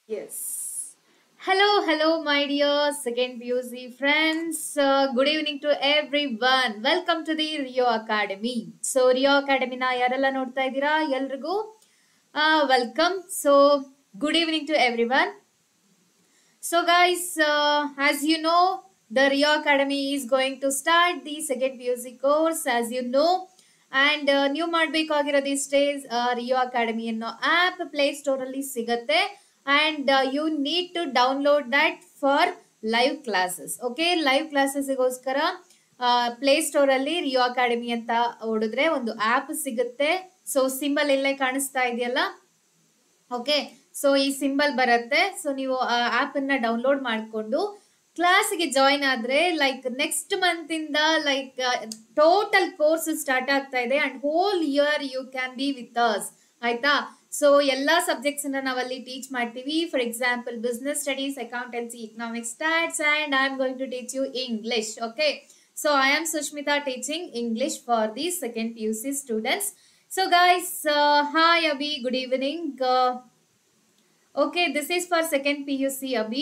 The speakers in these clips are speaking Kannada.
Yes. Hello, hello, my dear second PUC friends. Uh, good evening to everyone. Welcome to the Rio Academy. So, Rio Academy ನ ಯಾರೆಲ್ಲ ನೋಡ್ತಾ ಇದ್ದೀರಾ ಎಲ್ರಿಗೂ welcome so good evening to everyone so guys as you know the Rio Academy is going to start the second P U C course as you know and ನೀವು ಮಾಡಬೇಕಾಗಿರೋದು ಇಷ್ಟೇ ರಿಯೋ ಅಕಾಡೆಮಿ ಅನ್ನೋ ಆಪ್ ಪ್ಲೇ ಸ್ಟೋರ್ ಅಲ್ಲಿ ಸಿಗತ್ತೆ and you need to download that for live classes okay ಲೈವ್ ಕ್ಲಾಸಸ್ಗೋಸ್ಕರ ಪ್ಲೇ ಸ್ಟೋರ್ ಅಲ್ಲಿ ರಿಯೋ ಅಕಾಡೆಮಿ ಅಂತ ಹೊಡಿದ್ರೆ ಒಂದು ಆಪ್ ಸಿಗುತ್ತೆ ಸೊ ಸಿಂಬಲ್ ಇಲ್ಲೇ ಕಾಣಿಸ್ತಾ ಇದೆಯಲ್ಲ ಓಕೆ ಸೊ ಈ ಸಿಂಬಲ್ ಬರುತ್ತೆ ಸೊ ನೀವು ಆ ಆಪ್ ಅನ್ನ ಡೌನ್ಲೋಡ್ ಮಾಡಿಕೊಂಡು ಕ್ಲಾಸ್ಗೆ ಜಾಯಿನ್ ಆದ್ರೆ ಲೈಕ್ ನೆಕ್ಸ್ಟ್ ಮಂತ್ ಇಂದ ಲೈಕ್ ಟೋಟಲ್ ಕೋರ್ಸ್ ಸ್ಟಾರ್ಟ್ ಆಗ್ತಾ ಇದೆ and whole year you can be with us ಆಯ್ತಾ ಸೊ ಎಲ್ಲಾ ಸಬ್ಜೆಕ್ಟ್ಸ್ ಅನ್ನ ನಾವಲ್ಲಿ ಟೀಚ್ ಮಾಡ್ತೀವಿ for example business studies accountancy economics stats and I am going to teach you English okay so I am Sushmita teaching English for the second P U C students so guys hi Abhi good evening Okay, this is for second PUC, Abhi.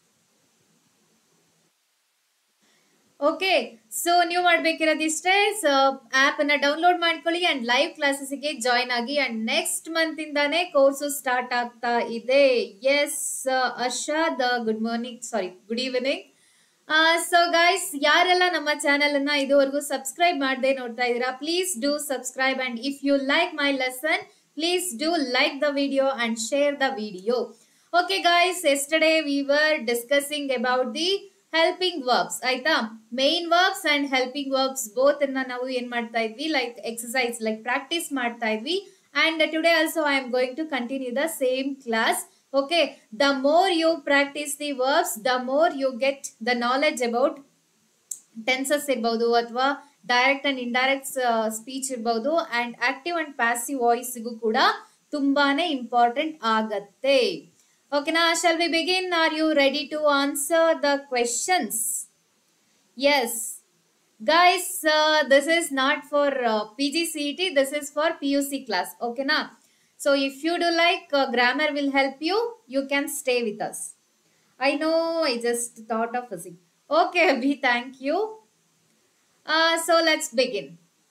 Okay so ನೀವು ಮಾಡ್ಬೇಕಿರೋದಿಷ್ಟೇ ಸೊ ಆಪ್ ಅನ್ನ ಡೌನ್ಲೋಡ್ ಮಾಡ್ಕೊಳ್ಳಿ ಅಂಡ್ ಲೈವ್ ಕ್ಲಾಸಸ್ಗೆ ಜಾಯ್ನ್ ಆಗಿ ಅಂಡ್ ನೆಕ್ಸ್ಟ್ ಮಂತ್ ಇಂದಾನೇ ಕೋರ್ಸ್ ಸ್ಟಾರ್ಟ್ ಆಗ್ತಾ ಇದೆ yes Arshad good morning sorry good evening so guys ಯಾರೆಲ್ಲ ನಮ್ಮ ಚಾನೆಲ್ ಅನ್ನ ಇದುವರೆಗೂ ಸಬ್ಸ್ಕ್ರೈಬ್ ಮಾಡದೆ ನೋಡ್ತಾ ಇದ್ದೀರಾ please do subscribe and if you like my lesson please do like the video and share the video okay guys yesterday we were discussing about the helping verbs ಆಯ್ತಾ main verbs and helping verbs both ಅನ್ನ ನಾವು ಏನ್ ಮಾಡ್ತಾ ಇದ್ವಿ ಲೈಕ್ ಎಕ್ಸಸೈಸ್ ಲೈಕ್ ಪ್ರಾಕ್ಟೀಸ್ ಮಾಡ್ತಾ ಇದ್ವಿ and today also I am going to continue the same class okay the more you practise the verbs the more you get the knowledge about tenses ಇರ್ಬೋದು ಅಥವಾ ಡೈರೆಕ್ಟ್ ಅಂಡ್ ಇಂಡೈರೆಕ್ಟ್ ಸ್ಪೀಚ್ ಇರ್ಬೋದು ಅಂಡ್ ಆಕ್ಟಿವ್ ಅಂಡ್ ಪ್ಯಾಸಿವ್ ವಾಯ್ಸ್ಗೂ ಕೂಡ ತುಂಬಾನೇ ಇಂಪಾರ್ಟೆಂಟ್ ಆಗತ್ತೆ ಓಕೆನಾ shall we begin are you ready to answer the questions yes guys this is not for P G C T this is for P U C class ಓಕೆನಾ so if you do like grammar will help you you can stay with us I know I just thought of fishing okay Abhi thank you so let's begin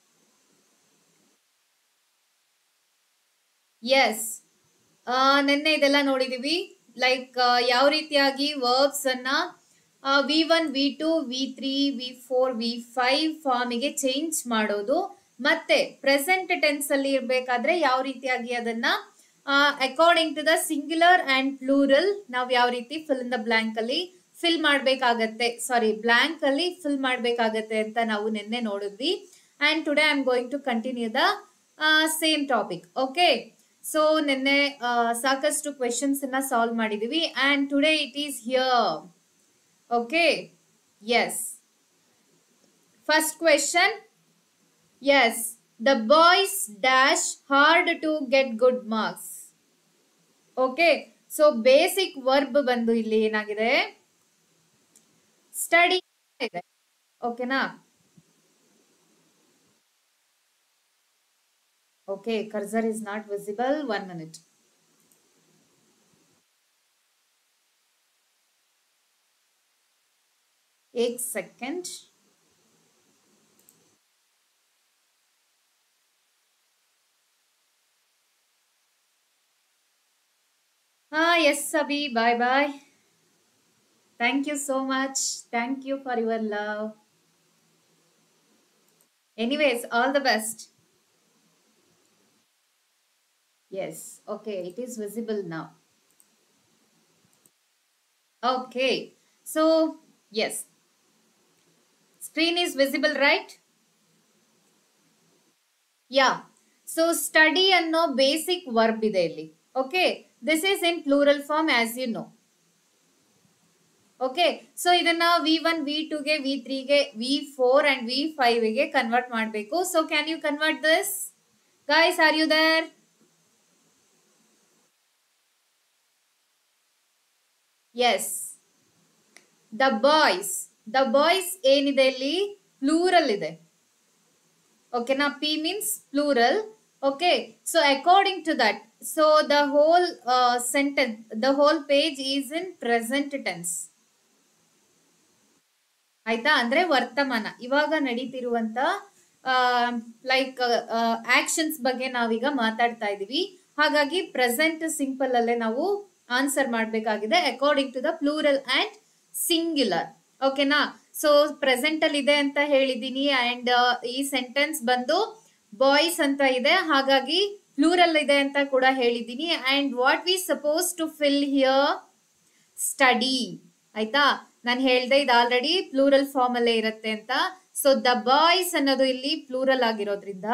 yes ನಿನ್ನೆ ಇದೆಲ್ಲ ನೋಡಿದೀವಿ ಲೈಕ್ ಯಾವ ರೀತಿಯಾಗಿ ವರ್ಬ್ಸ್ ಅನ್ನ V one V two V three V four V five ಫಾರ್ಮಿಗೆ ಚೇಂಜ್ ಮಾಡೋದು ಮತ್ತೆ ಪ್ರೆಸೆಂಟ್ ಟೆನ್ಸ್ ಅಲ್ಲಿ ಇರ್ಬೇಕಾದ್ರೆ ಯಾವ ರೀತಿಯಾಗಿ ಅದನ್ನ according to the singular and plural ನಾವು ಯಾವ ರೀತಿ ಫಿಲ್ ಇನ್ ದ ಬ್ಲಾಂಕ್ ಅಲ್ಲಿ ಫಿಲ್ ಮಾಡ್ಬೇಕಾಗತ್ತೆ ಸಾರಿ ಬ್ಲಾಂಕ್ ಅಲ್ಲಿ ಫಿಲ್ ಮಾಡ್ಬೇಕಾಗತ್ತೆ ಅಂತ ನಾವು ನಿನ್ನೆ ನೋಡಿದ್ವಿ and today I am going to continue the same topic okay so ನಿನ್ನೆ ಸಾಕಷ್ಟು ಕ್ವೆಶನ್ಸ್ ಅನ್ನ ಸಾಲ್ವ್ ಮಾಡಿದೀವಿ and today it is here okay yes first question yes the boys dash hard to get good marks okay so basic verb ಬಂದು ಇಲ್ಲಿ ಏನಾಗಿದೆ ಸ್ಟಡಿ ಇದೆ ಓಕೆನಾ Okay, cursor is not visible. One minute. एक second. Ah, yes, Abhi. Bye bye. Thank you so much. Thank you for your love. Anyways, all the best. Yes, okay, it is visible now. Okay, so yes, screen is visible, right? Yeah, so study ಅನ್ನೋ basic verb ಇದೆ ಇಲ್ಲಿ. Okay, this is in plural form as you know. Okay so ಇದನ್ನ ವಿ ಒನ್ ವಿ ಟೂಗೆ ವಿ ತ್ರೀಗೆ ವಿ ಫೋರ್ ಅಂಡ್ ವಿ ಫೈವ್ಗೆ ಕನ್ವರ್ಟ್ ಮಾಡಬೇಕು so can you convert this guys are you there yes the boys the boys ಏನಿದೆ ಇಲ್ಲಿ ಪ್ಲೂರಲ್ ಇದೆ ಓಕೆನಾ P means plural Okay, so according to that, so the whole uh, sentence, the whole page is in present tense. ಆಯ್ತಾ ಅಂದ್ರೆ ವರ್ತಮಾನ ಇವಾಗ ನಡೀತಿರುವಂತ ಲೈಕ್ ಆಕ್ಷನ್ಸ್ ಬಗ್ಗೆ ನಾವೀಗ ಮಾತಾಡ್ತಾ ಇದೀವಿ ಹಾಗಾಗಿ ಪ್ರೆಸೆಂಟ್ ಸಿಂಪಲ್ ಅಲ್ಲೇ ನಾವು ಆನ್ಸರ್ ಮಾಡಬೇಕಾಗಿದೆ according to the plural and singular ಓಕೆನಾ ಸೊ ಪ್ರೆಸೆಂಟ್ ಅಲ್ಲಿ ಇದೆ ಅಂತ ಹೇಳಿದೀನಿ ಅಂಡ್ ಈ ಸೆಂಟೆನ್ಸ್ ಬಂದು ಬಾಯ್ಸ್ ಅಂತ ಇದೆ ಹಾಗಾಗಿ ಪ್ಲೂರಲ್ ಇದೆ ಅಂತ ಕೂಡ ಹೇಳಿದೀನಿ and what we suppose to fill here study ಆಯ್ತಾ ನಾನು ಹೇಳ್ದೆ ಇದು ಆಲ್ರೆಡಿ ಪ್ಲೂರಲ್ ಫಾರ್ಮ್ ಅಲ್ಲೇ ಇರುತ್ತೆ ಅಂತ ಸೊ ದ ಬಾಯ್ಸ್ ಅನ್ನೋದು ಇಲ್ಲಿ ಪ್ಲೂರಲ್ ಆಗಿರೋದ್ರಿಂದ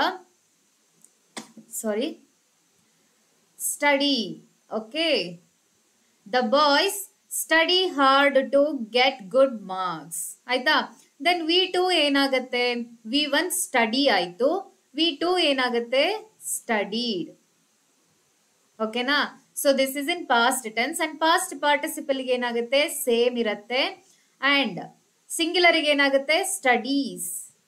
sorry study okay the boys study hard to get good marks ಆಯ್ತಾ ದೆನ್ ವಿ ಟು ಏನಾಗತ್ತೆ ವಿ ಒನ್ ಸ್ಟಡಿ ಆಯ್ತು ವಿ ಟು ಏನಾಗತ್ತೆ ಸ್ಟಡೀಡ್ ಓಕೆನಾ so this is in past tense and past participle ಏನಾಗುತ್ತೆ ಸೇಮ್ ಇರುತ್ತೆ ಅಂಡ್ ಸಿಂಗ್ಯುಲರ್ ಏನಾಗುತ್ತೆ ಸ್ಟಡೀಸ್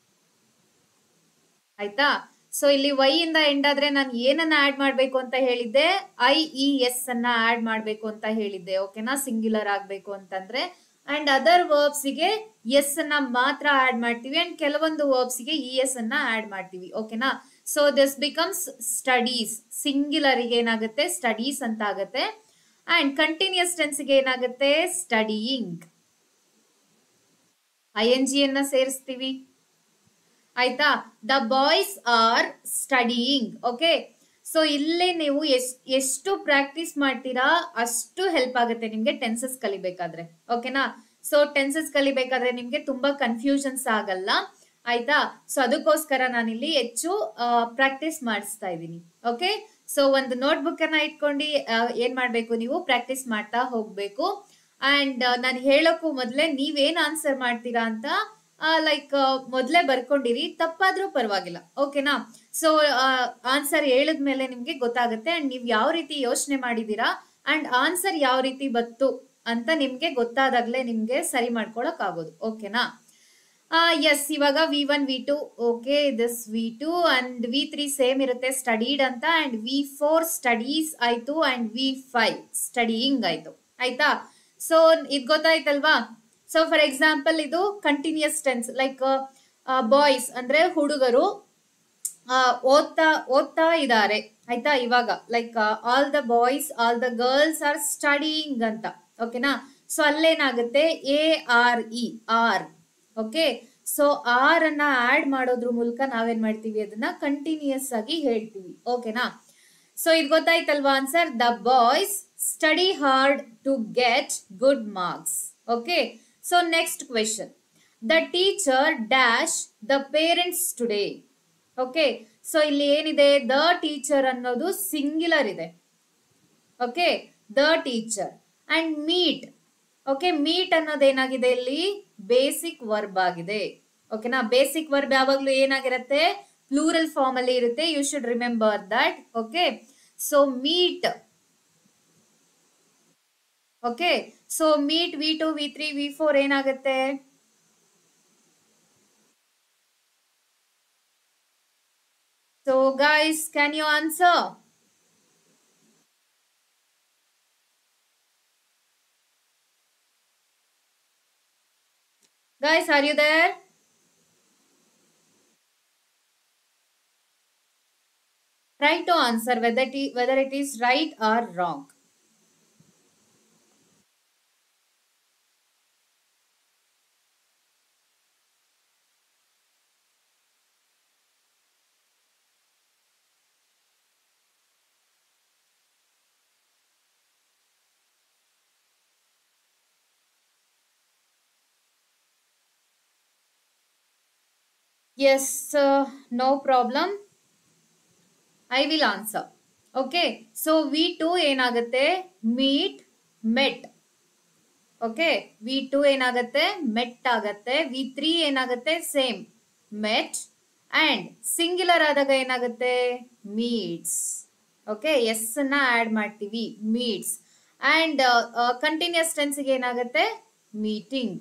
ಆಯ್ತಾ ಸೊ ಇಲ್ಲಿ ವೈ ಇಂದ ಎಂಡ್ ಆದ್ರೆ ನಾನು ಏನನ್ನ ಆಡ್ ಮಾಡ್ಬೇಕು ಅಂತ ಹೇಳಿದ್ದೆ ಐ ಇ ಎಸ್ ಅನ್ನ ಆಡ್ ಮಾಡ್ಬೇಕು ಅಂತ ಹೇಳಿದ್ದೆ ಓಕೆನಾ ಸಿಂಗ್ಯುಲರ್ ಆಗ್ಬೇಕು ಅಂತಂದ್ರೆ ಅಂಡ್ ಅದರ್ ವರ್ಬ್ಸ್ ಗೆ ಎಸ್ ಅನ್ನ ಮಾತ್ರ ಆಡ್ ಮಾಡ್ತೀವಿ ಅಂಡ್ ಕೆಲವೊಂದು ವರ್ಬ್ಸ್ ಗೆ ಇ ಎಸ್ ಅನ್ನ ಆಡ್ ಮಾಡ್ತೀವಿ ಓಕೆನಾ so this becomes studies singular ಗೆ ಏನಾಗುತ್ತೆ ಸ್ಟಡೀಸ್ ಅಂತ ಆಗುತ್ತೆ ಅಂಡ್ ಕಂಟಿನ್ಯೂಸ್ ಟೆನ್ಸ್ ಗೆ ಏನಾಗುತ್ತೆ ಸ್ಟಡಿಯಿಂಗ್ ಐ ಎನ್ ಜಿ ಅನ್ನ ಸೇರಿಸ್ತೀವಿ ಆಯ್ತಾ the boys are studying okay so ಇಲ್ಲಿ ನೀವು ಎಷ್ಟ್ ಎಷ್ಟು ಪ್ರಾಕ್ಟೀಸ್ ಮಾಡ್ತೀರಾ ಅಷ್ಟು ಹೆಲ್ಪ್ ಆಗುತ್ತೆ ನಿಮ್ಗೆ ಟೆನ್ಸಸ್ ಕಲಿಬೇಕಾದ್ರೆ ಓಕೆನಾ ಸೊ ಟೆನ್ಸಸ್ ಕಲಿಬೇಕಾದ್ರೆ ನಿಮ್ಗೆ ತುಂಬಾ ಕನ್ಫ್ಯೂಷನ್ಸ್ ಆಗಲ್ಲ ಆಯ್ತಾ ಸೊ ಅದಕ್ಕೋಸ್ಕರ ನಾನಿಲ್ಲಿ ಹೆಚ್ಚು ಪ್ರಾಕ್ಟೀಸ್ ಮಾಡಿಸ್ತಾ ಇದ್ದೀನಿ ಓಕೆ ಸೊ ಒಂದು ನೋಟ್ ಬುಕ್ ಅನ್ನ ಇಟ್ಕೊಂಡು ಆ, ಏನ್ ಮಾಡ್ಬೇಕು ನೀವು ಪ್ರಾಕ್ಟೀಸ್ ಮಾಡ್ತಾ ಹೋಗ್ಬೇಕು ಅಂಡ್ ನಾನು ಹೇಳೋಕ್ಕೂ ಮೊದಲೇ ನೀವೇನ್ ಆನ್ಸರ್ ಮಾಡ್ತೀರಾ ಅಂತ ಲೈಕ್ ಮೊದಲೇ ಬರ್ಕೊಂಡಿರಿ ತಪ್ಪಾದ್ರೂ ಪರವಾಗಿಲ್ಲ ಓಕೆನಾ ಸೊ ಆನ್ಸರ್ ಹೇಳಿದ್ಮೇಲೆ ನಿಮ್ಗೆ ಗೊತ್ತಾಗುತ್ತೆ ಅಂಡ್ ನೀವು ಯಾವ ರೀತಿ ಯೋಚನೆ ಮಾಡಿದೀರಾ ಅಂಡ್ ಆನ್ಸರ್ ಯಾವ ರೀತಿ ಬತ್ತು ಅಂತ ನಿಮ್ಗೆ ಗೊತ್ತಾದಾಗ್ಲೇ ನಿಮ್ಗೆ ಸರಿ ಮಾಡ್ಕೊಳಕ್ ಆಗೋದು ಓಕೆನಾ ಎಸ್ ಇವಾಗ V one V two okay this V two and V three same ಇರುತ್ತೆ ಸ್ಟಡೀಡ್ ಅಂತ ಅಂಡ್ ವಿ ಫೋರ್ ಸ್ಟಡೀಸ್ ಆಯ್ತು ಅಂಡ್ ವಿ ಫೈವ್ ಸ್ಟಡಿಯಿಂಗ್ ಆಯ್ತು ಆಯ್ತಾ ಸೊ ಇದು ಗೊತ್ತಾಯ್ತಲ್ವಾ ಸೊ ಫಾರ್ ಎಕ್ಸಾಂಪಲ್ ಇದು ಕಂಟಿನ್ಯೂಸ್ ಟೆನ್ಸ್ ಲೈಕ್ ಬಾಯ್ಸ್ ಅಂದ್ರೆ ಹುಡುಗರು ಆ, ಓದ್ತಾ ಓದ್ತಾ ಇದ್ದಾರೆ ಆಯ್ತಾ ಇವಾಗ like all the boys all the girls are studying ಅಂತ ಓಕೆನಾ ಸೊ ಅಲ್ಲೇನಾಗುತ್ತೆ A R E are okay so are ಅನ್ನ ಆಡ್ ಮಾಡೋದ್ರ ಮೂಲಕ ನಾವೇನ್ ಮಾಡ್ತೀವಿ ಅದನ್ನ ಕಂಟಿನ್ಯೂಸ್ ಆಗಿ ಹೇಳ್ತೀವಿ ಓಕೆನಾ ಸೊ ಇದು ಗೊತ್ತಾಯ್ತಲ್ವಾ answer the boys study hard to get good marks okay so next question the teacher dash the parents today okay so ಇಲ್ಲಿ ಏನಿದೆ ದ ಟೀಚರ್ ಅನ್ನೋದು ಸಿಂಗ್ಯುಲರ್ ಇದೆ okay the teacher and meet okay meet ಅನ್ನೋದು ಏನಾಗಿದೆ ಇಲ್ಲಿ ಬೇಸಿಕ್ ವರ್ಬ್ ಆಗಿದೆ ಓಕೆನಾ ಬೇಸಿಕ್ ವರ್ಬ್ ಯಾವಾಗ್ಲೂ ಏನಾಗಿರುತ್ತೆ ಪ್ಲೂರಲ್ ಫಾರ್ಮ್ ಅಲ್ಲಿ ಇರುತ್ತೆ you should remember that okay so meet okay so meet V two V three V four ಏನಾಗುತ್ತೆ So guys, can you answer? Guys, are you there? Try to answer whether it is, whether it is right or wrong. Yes, uh, no problem. I will answer okay so V two ಏನಾಗುತ್ತೆ meet met okay V two ಏನಾಗುತ್ತೆ ಮೆಟ್ ಆಗತ್ತೆ ವಿ ತ್ರೀ ಏನಾಗುತ್ತೆ ಸೇಮ್ ಮೆಟ್ ಅಂಡ್ ಸಿಂಗ್ಯುಲರ್ ಆದಾಗ ಏನಾಗುತ್ತೆ ಮೀಟ್ಸ್ ಓಕೆ ಎಸ್ ನ ಆಡ್ ಮಾಡ್ತೀವಿ ಮೀಟ್ಸ್ ಅಂಡ್ ಕಂಟಿನ್ಯೂಸ್ ಟೆನ್ಸ್ಗೆ ಏನಾಗುತ್ತೆ ಮೀಟಿಂಗ್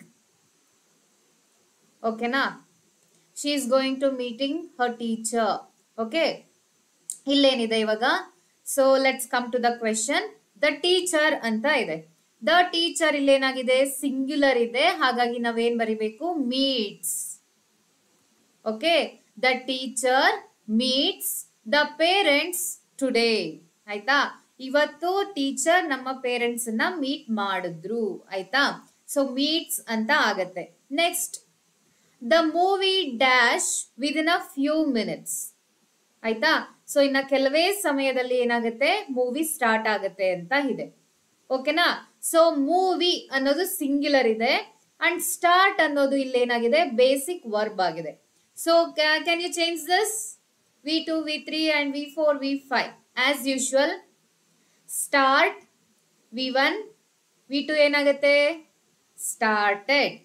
ಓಕೆನಾ she is going to meeting her teacher okay ಇಲ್ಲೇನಿದೆ ಇವಾಗ so let's come to the question the teacher ಅಂತ ಇದೆ ದ ಟೀಚರ್ ಇಲ್ಲೇನಾಗಿದೆ ಸಿಂಗ್ಯುಲರ್ ಇದೆ ಹಾಗಾಗಿ ನಾವೇನ್ ಬರಿಬೇಕು meets okay the teacher meets the parents today ಆಯ್ತಾ ಇವತ್ತು ಟೀಚರ್ ನಮ್ಮ ಪೇರೆಂಟ್ಸ್ ನ ಮೀಟ್ ಮಾಡಿದ್ರು ಆಯ್ತಾ ಸೊ ಮೀಟ್ಸ್ ಅಂತ ಆಗತ್ತೆ next the movie dash within a few minutes ಆಯ್ತಾ ಸೊ ಇನ್ನ ಕೆಲವೇ ಸಮಯದಲ್ಲಿ ಏನಾಗುತ್ತೆ ಮೂವಿ ಸ್ಟಾರ್ಟ್ ಆಗುತ್ತೆ ಅಂತ ಇದೆ ಓಕೆನಾ ಸೊ ಮೂವಿ ಅನ್ನೋದು ಸಿಂಗ್ಯುಲರ್ ಇದೆ ಅಂಡ್ ಸ್ಟಾರ್ಟ್ ಅನ್ನೋದು ಇಲ್ಲಿ ಏನಾಗಿದೆ ಬೇಸಿಕ್ ವರ್ಬ್ ಆಗಿದೆ so can you change this V two V three and V four V five as usual start V one V two ಏನಾಗುತ್ತೆ ಸ್ಟಾರ್ಟೆಡ್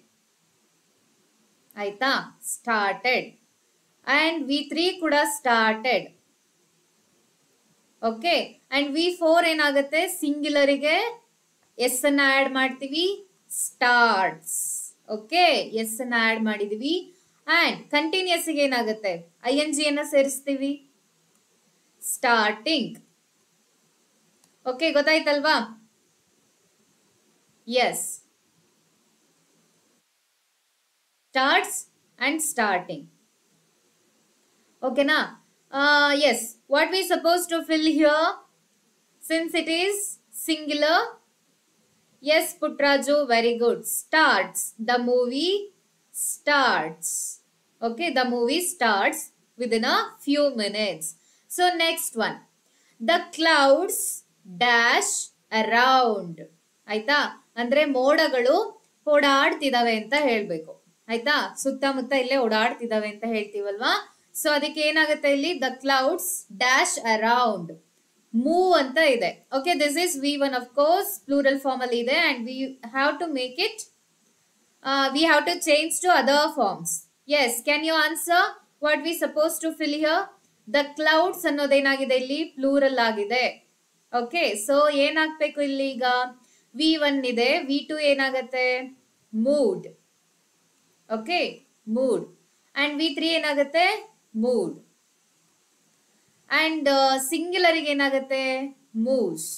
ಆಯ್ತಾ ಸ್ಟಾರ್ಟೆಡ್ ಅಂಡ್ ವಿ ತ್ರೀ ಕೂಡ started okay and V four ಏನಾಗುತ್ತೆ ಸಿಂಗ್ಯುಲರಿಗೆ ಎಸ್ ಅನ್ನ ಆಡ್ ಮಾಡ್ತೀವಿ ಸ್ಟಾರ್ಟ್ಸ್ ಓಕೆ ಎಸ್ ಅನ್ನ ಆಡ್ ಮಾಡಿದೀವಿ ಅಂಡ್ ಕಂಟಿನ್ಯೂಸ್ ಗೆ ಏನಾಗುತ್ತೆ ಐ ಎನ್ ಜಿ ಅನ್ನ ಸೇರಿಸ್ತೀವಿ ಸ್ಟಾರ್ಟಿಂಗ್ ಓಕೆ ಗೊತ್ತಾಯ್ತಲ್ವಾ ಎಸ್ ಸ್ಟಾರ್ಟ್ಸ್ ಅಂಡ್ ಸ್ಟಾರ್ಟಿಂಗ್ ಓಕೆನಾ yes what we suppose to fill here since it is singular yes Putraju very good starts the movie starts okay the movie starts within a few minutes so next one the clouds dash around ಆಯ್ತಾ ಅಂದ್ರೆ ಮೋಡಗಳು ಓಡಾಡ್ತಿದಾವೆ ಅಂತ ಹೇಳ್ಬೇಕು ಆಯ್ತಾ ಸುತ್ತಮುತ್ತ ಇಲ್ಲೇ ಓಡಾಡ್ತಿದಾವೆ ಅಂತ ಹೇಳ್ತೀವಲ್ವಾ ಸೊ ಅದಕ್ಕೆ ಏನಾಗುತ್ತೆ ಇಲ್ಲಿ the clouds dash around move ಅಂತ ಇದೆ okay this is V one of course plural form ಅಲ್ಲಿ ಇದೆ and we have to make it we have to change to other forms yes can you answer what we suppose to fill here the clouds ಅನ್ನೋದೇನಾಗಿದೆ ಇಲ್ಲಿ ಪ್ಲೂರಲ್ ಆಗಿದೆ ಓಕೆ ಸೊ ಏನಾಗ್ಬೇಕು ಇಲ್ಲಿ ಈಗ ವಿ ಒನ್ ಇದೆ ವಿ ಟು ಏನಾಗತ್ತೆ moved okay moved and V three ಏನಾಗುತ್ತೆ ಮೂಡ್ ಅಂಡ್ ಸಿಂಗ್ಯುಲರಿಗೆ ಏನಾಗುತ್ತೆ moves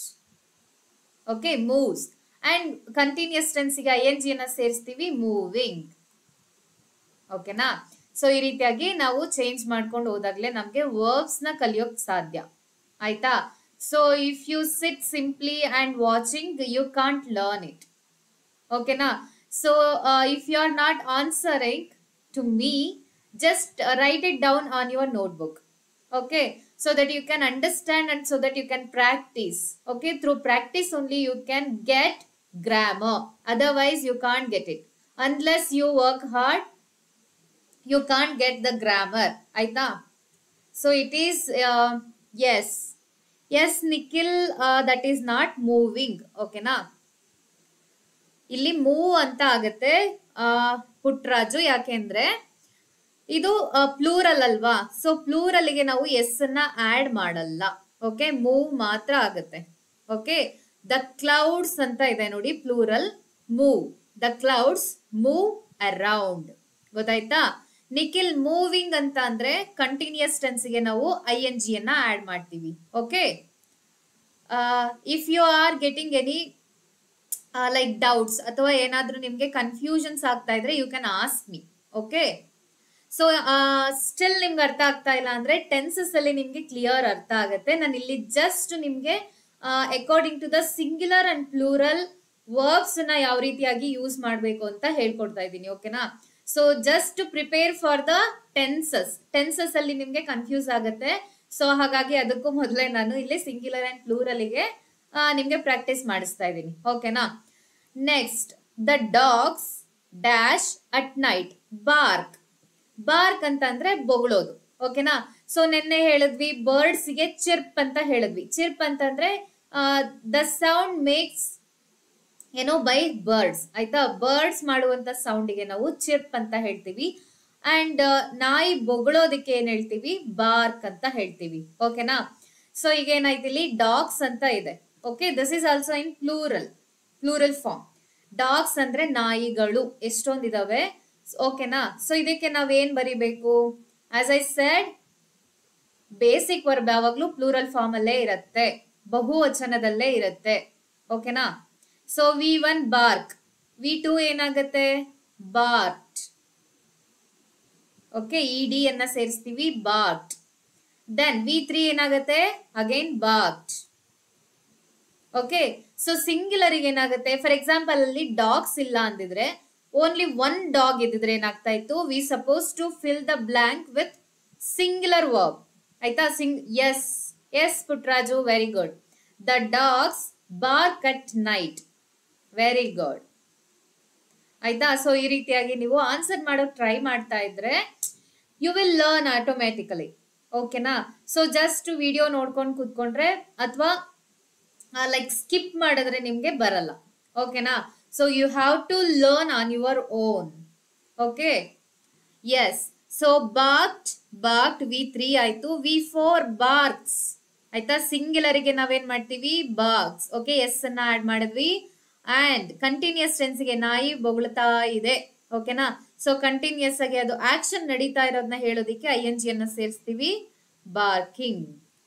okay moves and continuous ಟೆನ್ಸಿಗೆ ಐ ಎನ್ ಜಿ ಅನ್ನ ಸೇರಿಸ್ತೀವಿ ಮೂವಿಂಗ್ ಓಕೆನಾ ಸೊ ಈ ರೀತಿಯಾಗಿ ನಾವು ಚೇಂಜ್ ಮಾಡ್ಕೊಂಡು ಹೋದಾಗ್ಲೇ ನಮಗೆ ವರ್ಬ್ಸ್ ನ ಕಲಿಯೋಕ್ ಸಾಧ್ಯ ಆಯ್ತಾ so if you sit simply and watching you can't learn it ಓಕೆನಾ so if you are not answering to me just uh, write it down on your notebook okay so that you can understand and so that you can practice okay through practice only you can get grammar otherwise you can't get it unless you work hard you can't get the grammar aita so it is uh, yes yes nikhil uh, that is not moving okay na ಇಲ್ಲಿ ಮೂವ್ ಅಂತ ಆಗತ್ತೆ ಆ ಪುಟ್ರಾಜು ಯಾಕೆಂದ್ರೆ ಇದು ಪ್ಲೂರಲ್ ಅಲ್ವಾ ಸೊ ಪ್ಲೂರಲ್ಗೆ ನಾವು ಎಸ್ ಅನ್ನ ಆಡ್ ಮಾಡಲ್ಲ ಓಕೆ ಮೂವ್ ಮಾತ್ರ ಆಗುತ್ತೆ ಓಕೆ ದ ಕ್ಲೌಡ್ಸ್ ಅಂತ ಇದೆ ನೋಡಿ plural move the clouds move around ಗೊತ್ತಾಯ್ತಾ ನಿಖಿಲ್ ಮೂವಿಂಗ್ ಅಂತ ಅಂದ್ರೆ ಕಂಟಿನ್ಯೂಸ್ ಟೆನ್ಸ್ಗೆ ನಾವು ಐ ಎನ್ ಜಿ ಅನ್ನ ಆಡ್ ಮಾಡ್ತೀವಿ okay if you are getting any like doubts ಅಥವಾ ಏನಾದ್ರೂ ನಿಮ್ಗೆ ಕನ್ಫ್ಯೂಷನ್ಸ್ ಆಗ್ತಾ ಇದ್ರೆ you can ask me okay so still ನಿಮ್ಗೆ ಅರ್ಥ ಆಗ್ತಾ ಇಲ್ಲ ಅಂದ್ರೆ ಟೆನ್ಸಸ್ ಅಲ್ಲಿ ನಿಮ್ಗೆ ಕ್ಲಿಯರ್ ಅರ್ಥ ಆಗುತ್ತೆ ನಾನು ಇಲ್ಲಿ ಜಸ್ಟ್ ನಿಮ್ಗೆ according to the singular and plural verbs ನ ಯಾವ ರೀತಿಯಾಗಿ ಯೂಸ್ ಮಾಡಬೇಕು ಅಂತ ಹೇಳ್ಕೊಡ್ತಾ ಇದ್ದೀನಿ ಓಕೆನಾ so just to prepare for the tenses tenses ಅಲ್ಲಿ ನಿಮ್ಗೆ ಕನ್ಫ್ಯೂಸ್ ಆಗುತ್ತೆ ಸೊ ಹಾಗಾಗಿ ಅದಕ್ಕೂ ಮೊದಲೇ ನಾನು ಇಲ್ಲಿ ಸಿಂಗ್ಯುಲರ್ ಅಂಡ್ ಪ್ಲೂರಲ್ಗೆ ನಿಮ್ಗೆ ಪ್ರಾಕ್ಟೀಸ್ ಮಾಡಿಸ್ತಾ ಇದ್ದೀನಿ ಓಕೆನಾ next the dogs dash at night bark bark ಅಂತ ಅಂದ್ರೆ ಬೊಗಳೋದು ಓಕೆನಾ ಸೊ ನಿನ್ನೆ ಹೇಳಿದ್ವಿ ಬರ್ಡ್ಸ್ ಗೆ ಚಿರ್ಪ್ ಅಂತ ಹೇಳಿದ್ವಿ ಚಿರ್ಪ್ ಅಂತಂದ್ರೆ ದ ಸೌಂಡ್ ಮೇಕ್ಸ್ ಏನೋ ಬೈ ಬರ್ಡ್ಸ್ ಆಯ್ತಾ ಬರ್ಡ್ಸ್ ಮಾಡುವಂತ ಸೌಂಡಿಗೆ ನಾವು ಚಿರ್ಪ್ ಅಂತ ಹೇಳ್ತೀವಿ ಅಂಡ್ ನಾಯಿ ಬೊಗಳೋದಕ್ಕೆ ಏನ್ ಹೇಳ್ತೀವಿ ಬಾರ್ಕ್ ಅಂತ ಹೇಳ್ತೀವಿ ಓಕೆನಾ ಸೊ ಈಗ ಏನಾಯ್ತು ಇಲ್ಲಿ ಡಾಗ್ಸ್ ಅಂತ ಇದೆ okay this is also in plural plural form dogs ಅಂದ್ರೆ ನಾಯಿಗಳು ಎಷ್ಟೊಂದಿದಾವೆ ಓಕೆನಾ ಸೊ ಇದಕ್ಕೆ ನಾವೇನ್ ಬರಿಬೇಕು as I said basic verb ಯಾವಾಗ್ಲೂ ಪ್ಲೂರಲ್ ಫಾರ್ಮ್ ಅಲ್ಲೇ ಇರುತ್ತೆ ಬಹುವಚನದಲ್ಲೇ ಇರುತ್ತೆ ಓಕೆನಾ so V one bark V two ಏನಾಗುತ್ತೆ ಬಾರ್ಟ್ ಓಕೆ ಇ ಡಿ ಅನ್ನ ಸೇರಿಸ್ತೀವಿ ಬಾರ್ಟ್ ದೆನ್ ವಿ ತ್ರೀ ಏನಾಗುತ್ತೆ again barked okay so singular ಏನಾಗುತ್ತೆ ಫಾರ್ ಎಕ್ಸಾಂಪಲ್ ಅಲ್ಲಿ ಡಾಗ್ಸ್ ಇಲ್ಲ ಅಂದಿದ್ರೆ ಓನ್ಲಿ ಒನ್ ಡಾಗ್ ಇದ್ದಿದ್ರೆ ಏನಾಗ್ತಾ ಇತ್ತು V suppose to fill the blank with singular verb ಆಯ್ತಾ sing yes yes Putraju very good the dogs bark at night very good ಆಯ್ತಾ ಸೊ ಈ ರೀತಿಯಾಗಿ ನೀವು ಆನ್ಸರ್ ಮಾಡೋಕ್ ಟ್ರೈ ಮಾಡ್ತಾ ಇದ್ರೆ ಯು ವಿಲ್ ಲರ್ನ್ ಆಟೋಮ್ಯಾಟಿಕಲಿ ಓಕೆನಾ ಸೊ ಜಸ್ಟ್ ವಿಡಿಯೋ ನೋಡ್ಕೊಂಡು ಕೂತ್ಕೊಂಡ್ರೆ ಅಥವಾ ಲೈಕ್ ಸ್ಕಿಪ್ ಮಾಡಿದ್ರೆ ನಿಮ್ಗೆ ಬರಲ್ಲ ಓಕೆನಾ so you have to learn on your own okay yes so barked barked V three ಆಯ್ತು ವಿ ಫೋರ್ ಬಾರ್ಕ್ಸ್ ಆಯ್ತಾ ಸಿಂಗ್ಯುಲರಿಗೆ ನಾವೇನ್ ಮಾಡ್ತೀವಿ ಬಾಕ್ಸ್ ಓಕೆ ಎಸ್ ಅನ್ನ ಆಡ್ ಮಾಡಿದ್ವಿ ಅಂಡ್ ಕಂಟಿನ್ಯೂಸ್ ಟೆನ್ಸ್ಗೆ ನಾಯಿ ಬೊಗಳ್ತಾ ಇದೆ ಓಕೆನಾ ಸೊ ಕಂಟಿನ್ಯೂಸ್ ಆಗಿ ಅದು ಆಕ್ಷನ್ ನಡೀತಾ ಇರೋದನ್ನ ಹೇಳೋದಿಕ್ಕೆ ಐ ಎನ್ ಜಿ ಅನ್ನ ಸೇರಿಸ್ತೀವಿ barking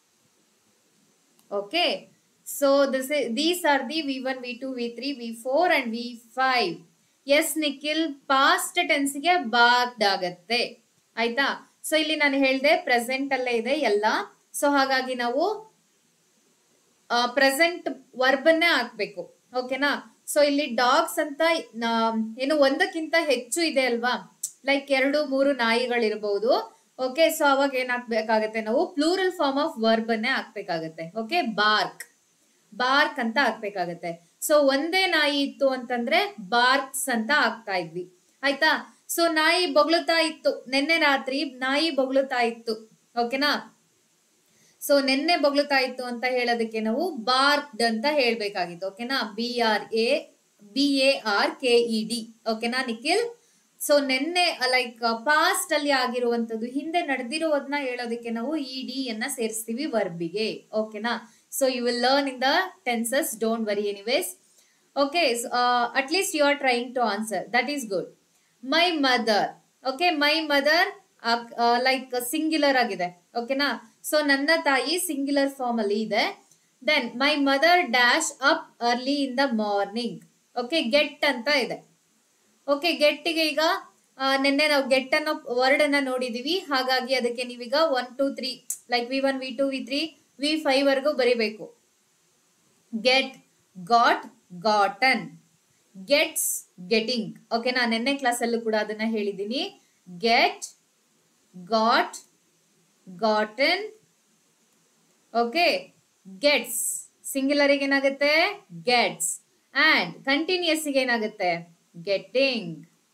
okay so this these are the V one V two V three V four and V five yes Nikhil past ಟೆನ್ಸ್ಗೆ ಬಾರ್ಡ್ ಆಗತ್ತೆ ಆಯ್ತಾ ಸೊ ಇಲ್ಲಿ ನಾನು ಹೇಳ್ದೆ ಪ್ರೆಸೆಂಟ್ ಅಲ್ಲೇ ಇದೆ ಎಲ್ಲ ಸೊ ಹಾಗಾಗಿ ನಾವು ಪ್ರೆಸೆಂಟ್ ವರ್ಬನ್ನೇ ಹಾಕ್ಬೇಕು ಓಕೆನಾ ಸೊ ಇಲ್ಲಿ ಡಾಗ್ಸ್ ಅಂತ ನಾ- ಏನು ಒಂದಕ್ಕಿಂತ ಹೆಚ್ಚು ಇದೆ ಅಲ್ವಾ ಲೈಕ್ ಎರಡು ಮೂರು ನಾಯಿಗಳಿರ್ಬಹುದು ಓಕೆ ಸೊ ಅವಾಗ ಏನ್ ಹಾಕ್ಬೇಕಾಗತ್ತೆ ನಾವು ಪ್ಲೂರಲ್ ಫಾರ್ಮ್ ಆಫ್ ವರ್ಬ್ ಅನ್ನೇ ಹಾಕ್ಬೇಕಾಗತ್ತೆ ಓಕೆ ಬಾರ್ಕ್ ಬಾರ್ಕ್ ಅಂತ ಹಾಕ್ಬೇಕಾಗತ್ತೆ ಸೊ ಒಂದೇ ನಾಯಿ ಇತ್ತು ಅಂತಂದ್ರೆ ಬಾರ್ಕ್ಸ್ ಅಂತ ಹಾಕ್ತಾ ಇದ್ವಿ ಆಯ್ತಾ ಸೊ ನಾಯಿ ಬೊಗಳುತ್ತಾ ಇತ್ತು ನಿನ್ನೆ ರಾತ್ರಿ ನಾಯಿ ಬೊಗಳುತ್ತಾ ಇತ್ತು ಓಕೆನಾ ಸೊ ನೆನ್ನೆ ಬೊಗಳುತ್ತಾ ಇತ್ತು ಅಂತ ಹೇಳೋದಕ್ಕೆ ನಾವು ಬಾರ್ಕ್ಡ್ ಅಂತ ಹೇಳ್ಬೇಕಾಗಿತ್ತು ಓಕೆನಾ B R A B A R K E D ಓಕೆನಾ ನಿಖಿಲ್ ಸೊ ನೆನ್ನೆ ಲೈಕ್ ಪಾಸ್ಟ್ ಅಲ್ಲಿ ಆಗಿರುವಂತದ್ದು ಹಿಂದೆ ನಡೆದಿರುವುದನ್ನ ಹೇಳೋದಕ್ಕೆ ನಾವು ಇ ಡಿ ಅನ್ನ ಸೇರಿಸ್ತೀವಿ ವರ್ಬಿಗೆ ಓಕೆನಾ so you will learn in the tenses don't worry anyways okay at least you are trying to answer that is good my mother okay my mother like singular ಆಗಿದೆ ಓಕೆನಾ ಸೊ ನನ್ನ ತಾಯಿ ಸಿಂಗ್ಯುಲರ್ ಫಾರ್ಮ್ ಅಲ್ಲಿ ಇದೆ then my mother dash up early in the morning okay get ಅಂತ ಇದೆ ಓಕೆ ಗೆಟ್ಟಿಗೆ ಈಗ ಆ, ನಿನ್ನೆ ನಾವು ಗೆಟ್ ಅನ್ನೋ ವರ್ಡ್ ಅನ್ನ ನೋಡಿದೀವಿ ಹಾಗಾಗಿ ಅದಕ್ಕೆ ನೀವೀಗ one two three like V one V two V three V five ವರ್ಗು ಬರಿಬೇಕು get got gotten gets getting okay ನಾನು ನಿನ್ನೆ ಕ್ಲಾಸಲ್ಲೂ ಕೂಡ ಅದನ್ನ ಹೇಳಿದ್ದೀನಿ get got gotten okay gets ಸಿಂಗ್ಯುಲರಿಗೆ ಏನಾಗುತ್ತೆ ಗೆಟ್ಸ್ ಅಂಡ್ ಕಂಟಿನ್ಯೂಸ್ ಏನಾಗುತ್ತೆ ಗೆಟ್ಟಿಂಗ್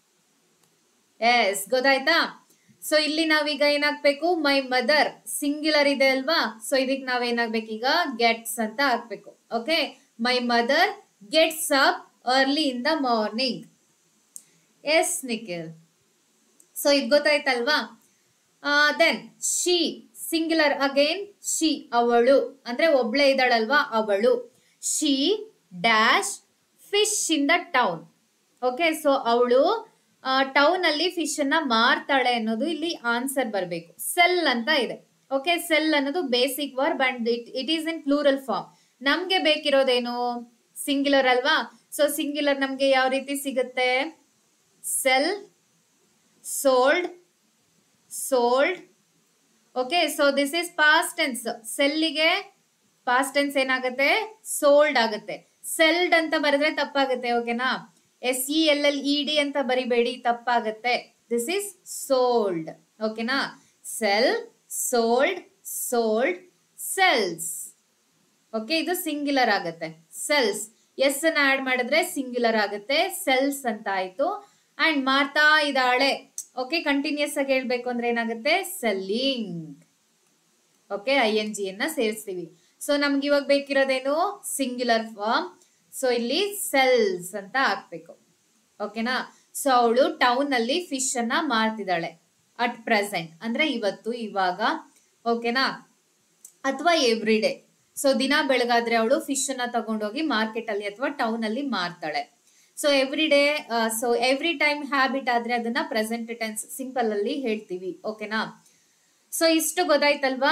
ಎಸ್ ಗೊತ್ತಾಯ್ತಾ ಸೊ ಇಲ್ಲಿ ನಾವೀಗ ಏನಾಗ್ಬೇಕು ಮೈ ಮದರ್ ಸಿಂಗ್ಯುಲರ್ ಇದೆ ಅಲ್ವಾ ಸೊ ಇದಕ್ ನಾವೇನಾಗ್ಬೇಕು ಈಗ ಗೆಟ್ಸ್ ಅಂತ ಹಾಕ್ಬೇಕು okay my mother gets up early in the morning yes Nikhil so ಇದು ಗೊತ್ತಾಯ್ತಲ್ವಾ then she singular again she ಅವಳು ಅಂದ್ರೆ ಒಬ್ಳೆ ಇದ್ದಾಳಲ್ವಾ ಅವಳು she dash fish in the town okay so ಅವಳು ಟೌನ್ ಅಲ್ಲಿ ಫಿಶ್ ಅನ್ನ ಮಾರ್ತಾಳೆ ಅನ್ನೋದು ಇಲ್ಲಿ ಆನ್ಸರ್ ಬರಬೇಕು ಸೆಲ್ ಅಂತ ಇದೆ ಓಕೆ ಸೆಲ್ ಅನ್ನೋದು basic verb and it it is in plural form ನಮ್ಗೆ ಬೇಕಿರೋದೇನು ಸಿಂಗ್ಯುಲರ್ ಅಲ್ವಾ ಸೊ ಸಿಂಗ್ಯುಲರ್ ನಮ್ಗೆ ಯಾವ ರೀತಿ ಸಿಗುತ್ತೆ sell sold sold okay so this is past tense ಸೆಲ್ಲಿಗೆ ಪಾಸ್ಟ್ ಟೆನ್ಸ್ ಏನಾಗುತ್ತೆ ಸೋಲ್ಡ್ ಆಗುತ್ತೆ ಸೆಲ್ಡ್ ಅಂತ ಬರೆದ್ರೆ ತಪ್ಪಾಗುತ್ತೆ ಓಕೆನಾ S E L L E D ಅಂತ ಬರಿಬೇಡಿ ತಪ್ಪಾಗುತ್ತೆ ದಿಸ್ ಇಸ್ ಸೋಲ್ಡ್ ಓಕೆನಾ sell sold sold sells okay ಇದು ಸಿಂಗ್ಯುಲರ್ ಆಗುತ್ತೆ ಸೆಲ್ಸ್ ಎಸ್ ಅನ್ನ ಆಡ್ ಮಾಡಿದ್ರೆ ಸಿಂಗ್ಯುಲರ್ ಆಗುತ್ತೆ ಸೆಲ್ಸ್ ಅಂತ ಆಯ್ತು ಅಂಡ್ ಮಾರ್ತಾ ಇದ್ದಾಳೆ ಓಕೆ ಕಂಟಿನ್ಯೂಸ್ ಆಗಿ ಹೇಳ್ಬೇಕು ಅಂದ್ರೆ ಏನಾಗುತ್ತೆ selling okay I N G ಅನ್ನ ಸೇರಿಸ್ತೀವಿ ಸೊ ನಮ್ಗೆ ಇವಾಗ ಬೇಕಿರೋದೇನು ಸಿಂಗ್ಯುಲರ್ ಫಾರ್ಮ್ ಸೊ ಇಲ್ಲಿ ಸೆಲ್ಸ್ ಅಂತ ಹಾಕ್ಬೇಕು ಓಕೆನಾ ಸೊ ಅವಳು ಟೌನ್ ಅಲ್ಲಿ ಫಿಶ್ ಅನ್ನ ಮಾರ್ತಿದ್ದಾಳೆ ಅಟ್ ಪ್ರೆಸೆಂಟ್ ಅಂದ್ರೆ ಇವತ್ತು ಇವಾಗ ಓಕೆನಾ ಅಥವಾ ಎವ್ರಿ ಡೇ ಸೊ ದಿನ ಬೆಳಗಾದ್ರೆ ಅವಳು ಫಿಶ್ ಅನ್ನ ತಗೊಂಡೋಗಿ ಮಾರ್ಕೆಟ್ ಅಲ್ಲಿ ಅಥವಾ ಟೌನ್ ಅಲ್ಲಿ ಮಾರ್ತಾಳೆ so every day so every time habit ಆದ್ರೆ ಅದನ್ನ ಪ್ರೆಸೆಂಟ್ ಟೆನ್ಸ್ ಸಿಂಪಲ್ ಅಲ್ಲಿ ಹೇಳ್ತೀವಿ ಓಕೆನಾ ಸೊ ಇಷ್ಟು ಗೊತ್ತಾಯ್ತಲ್ವಾ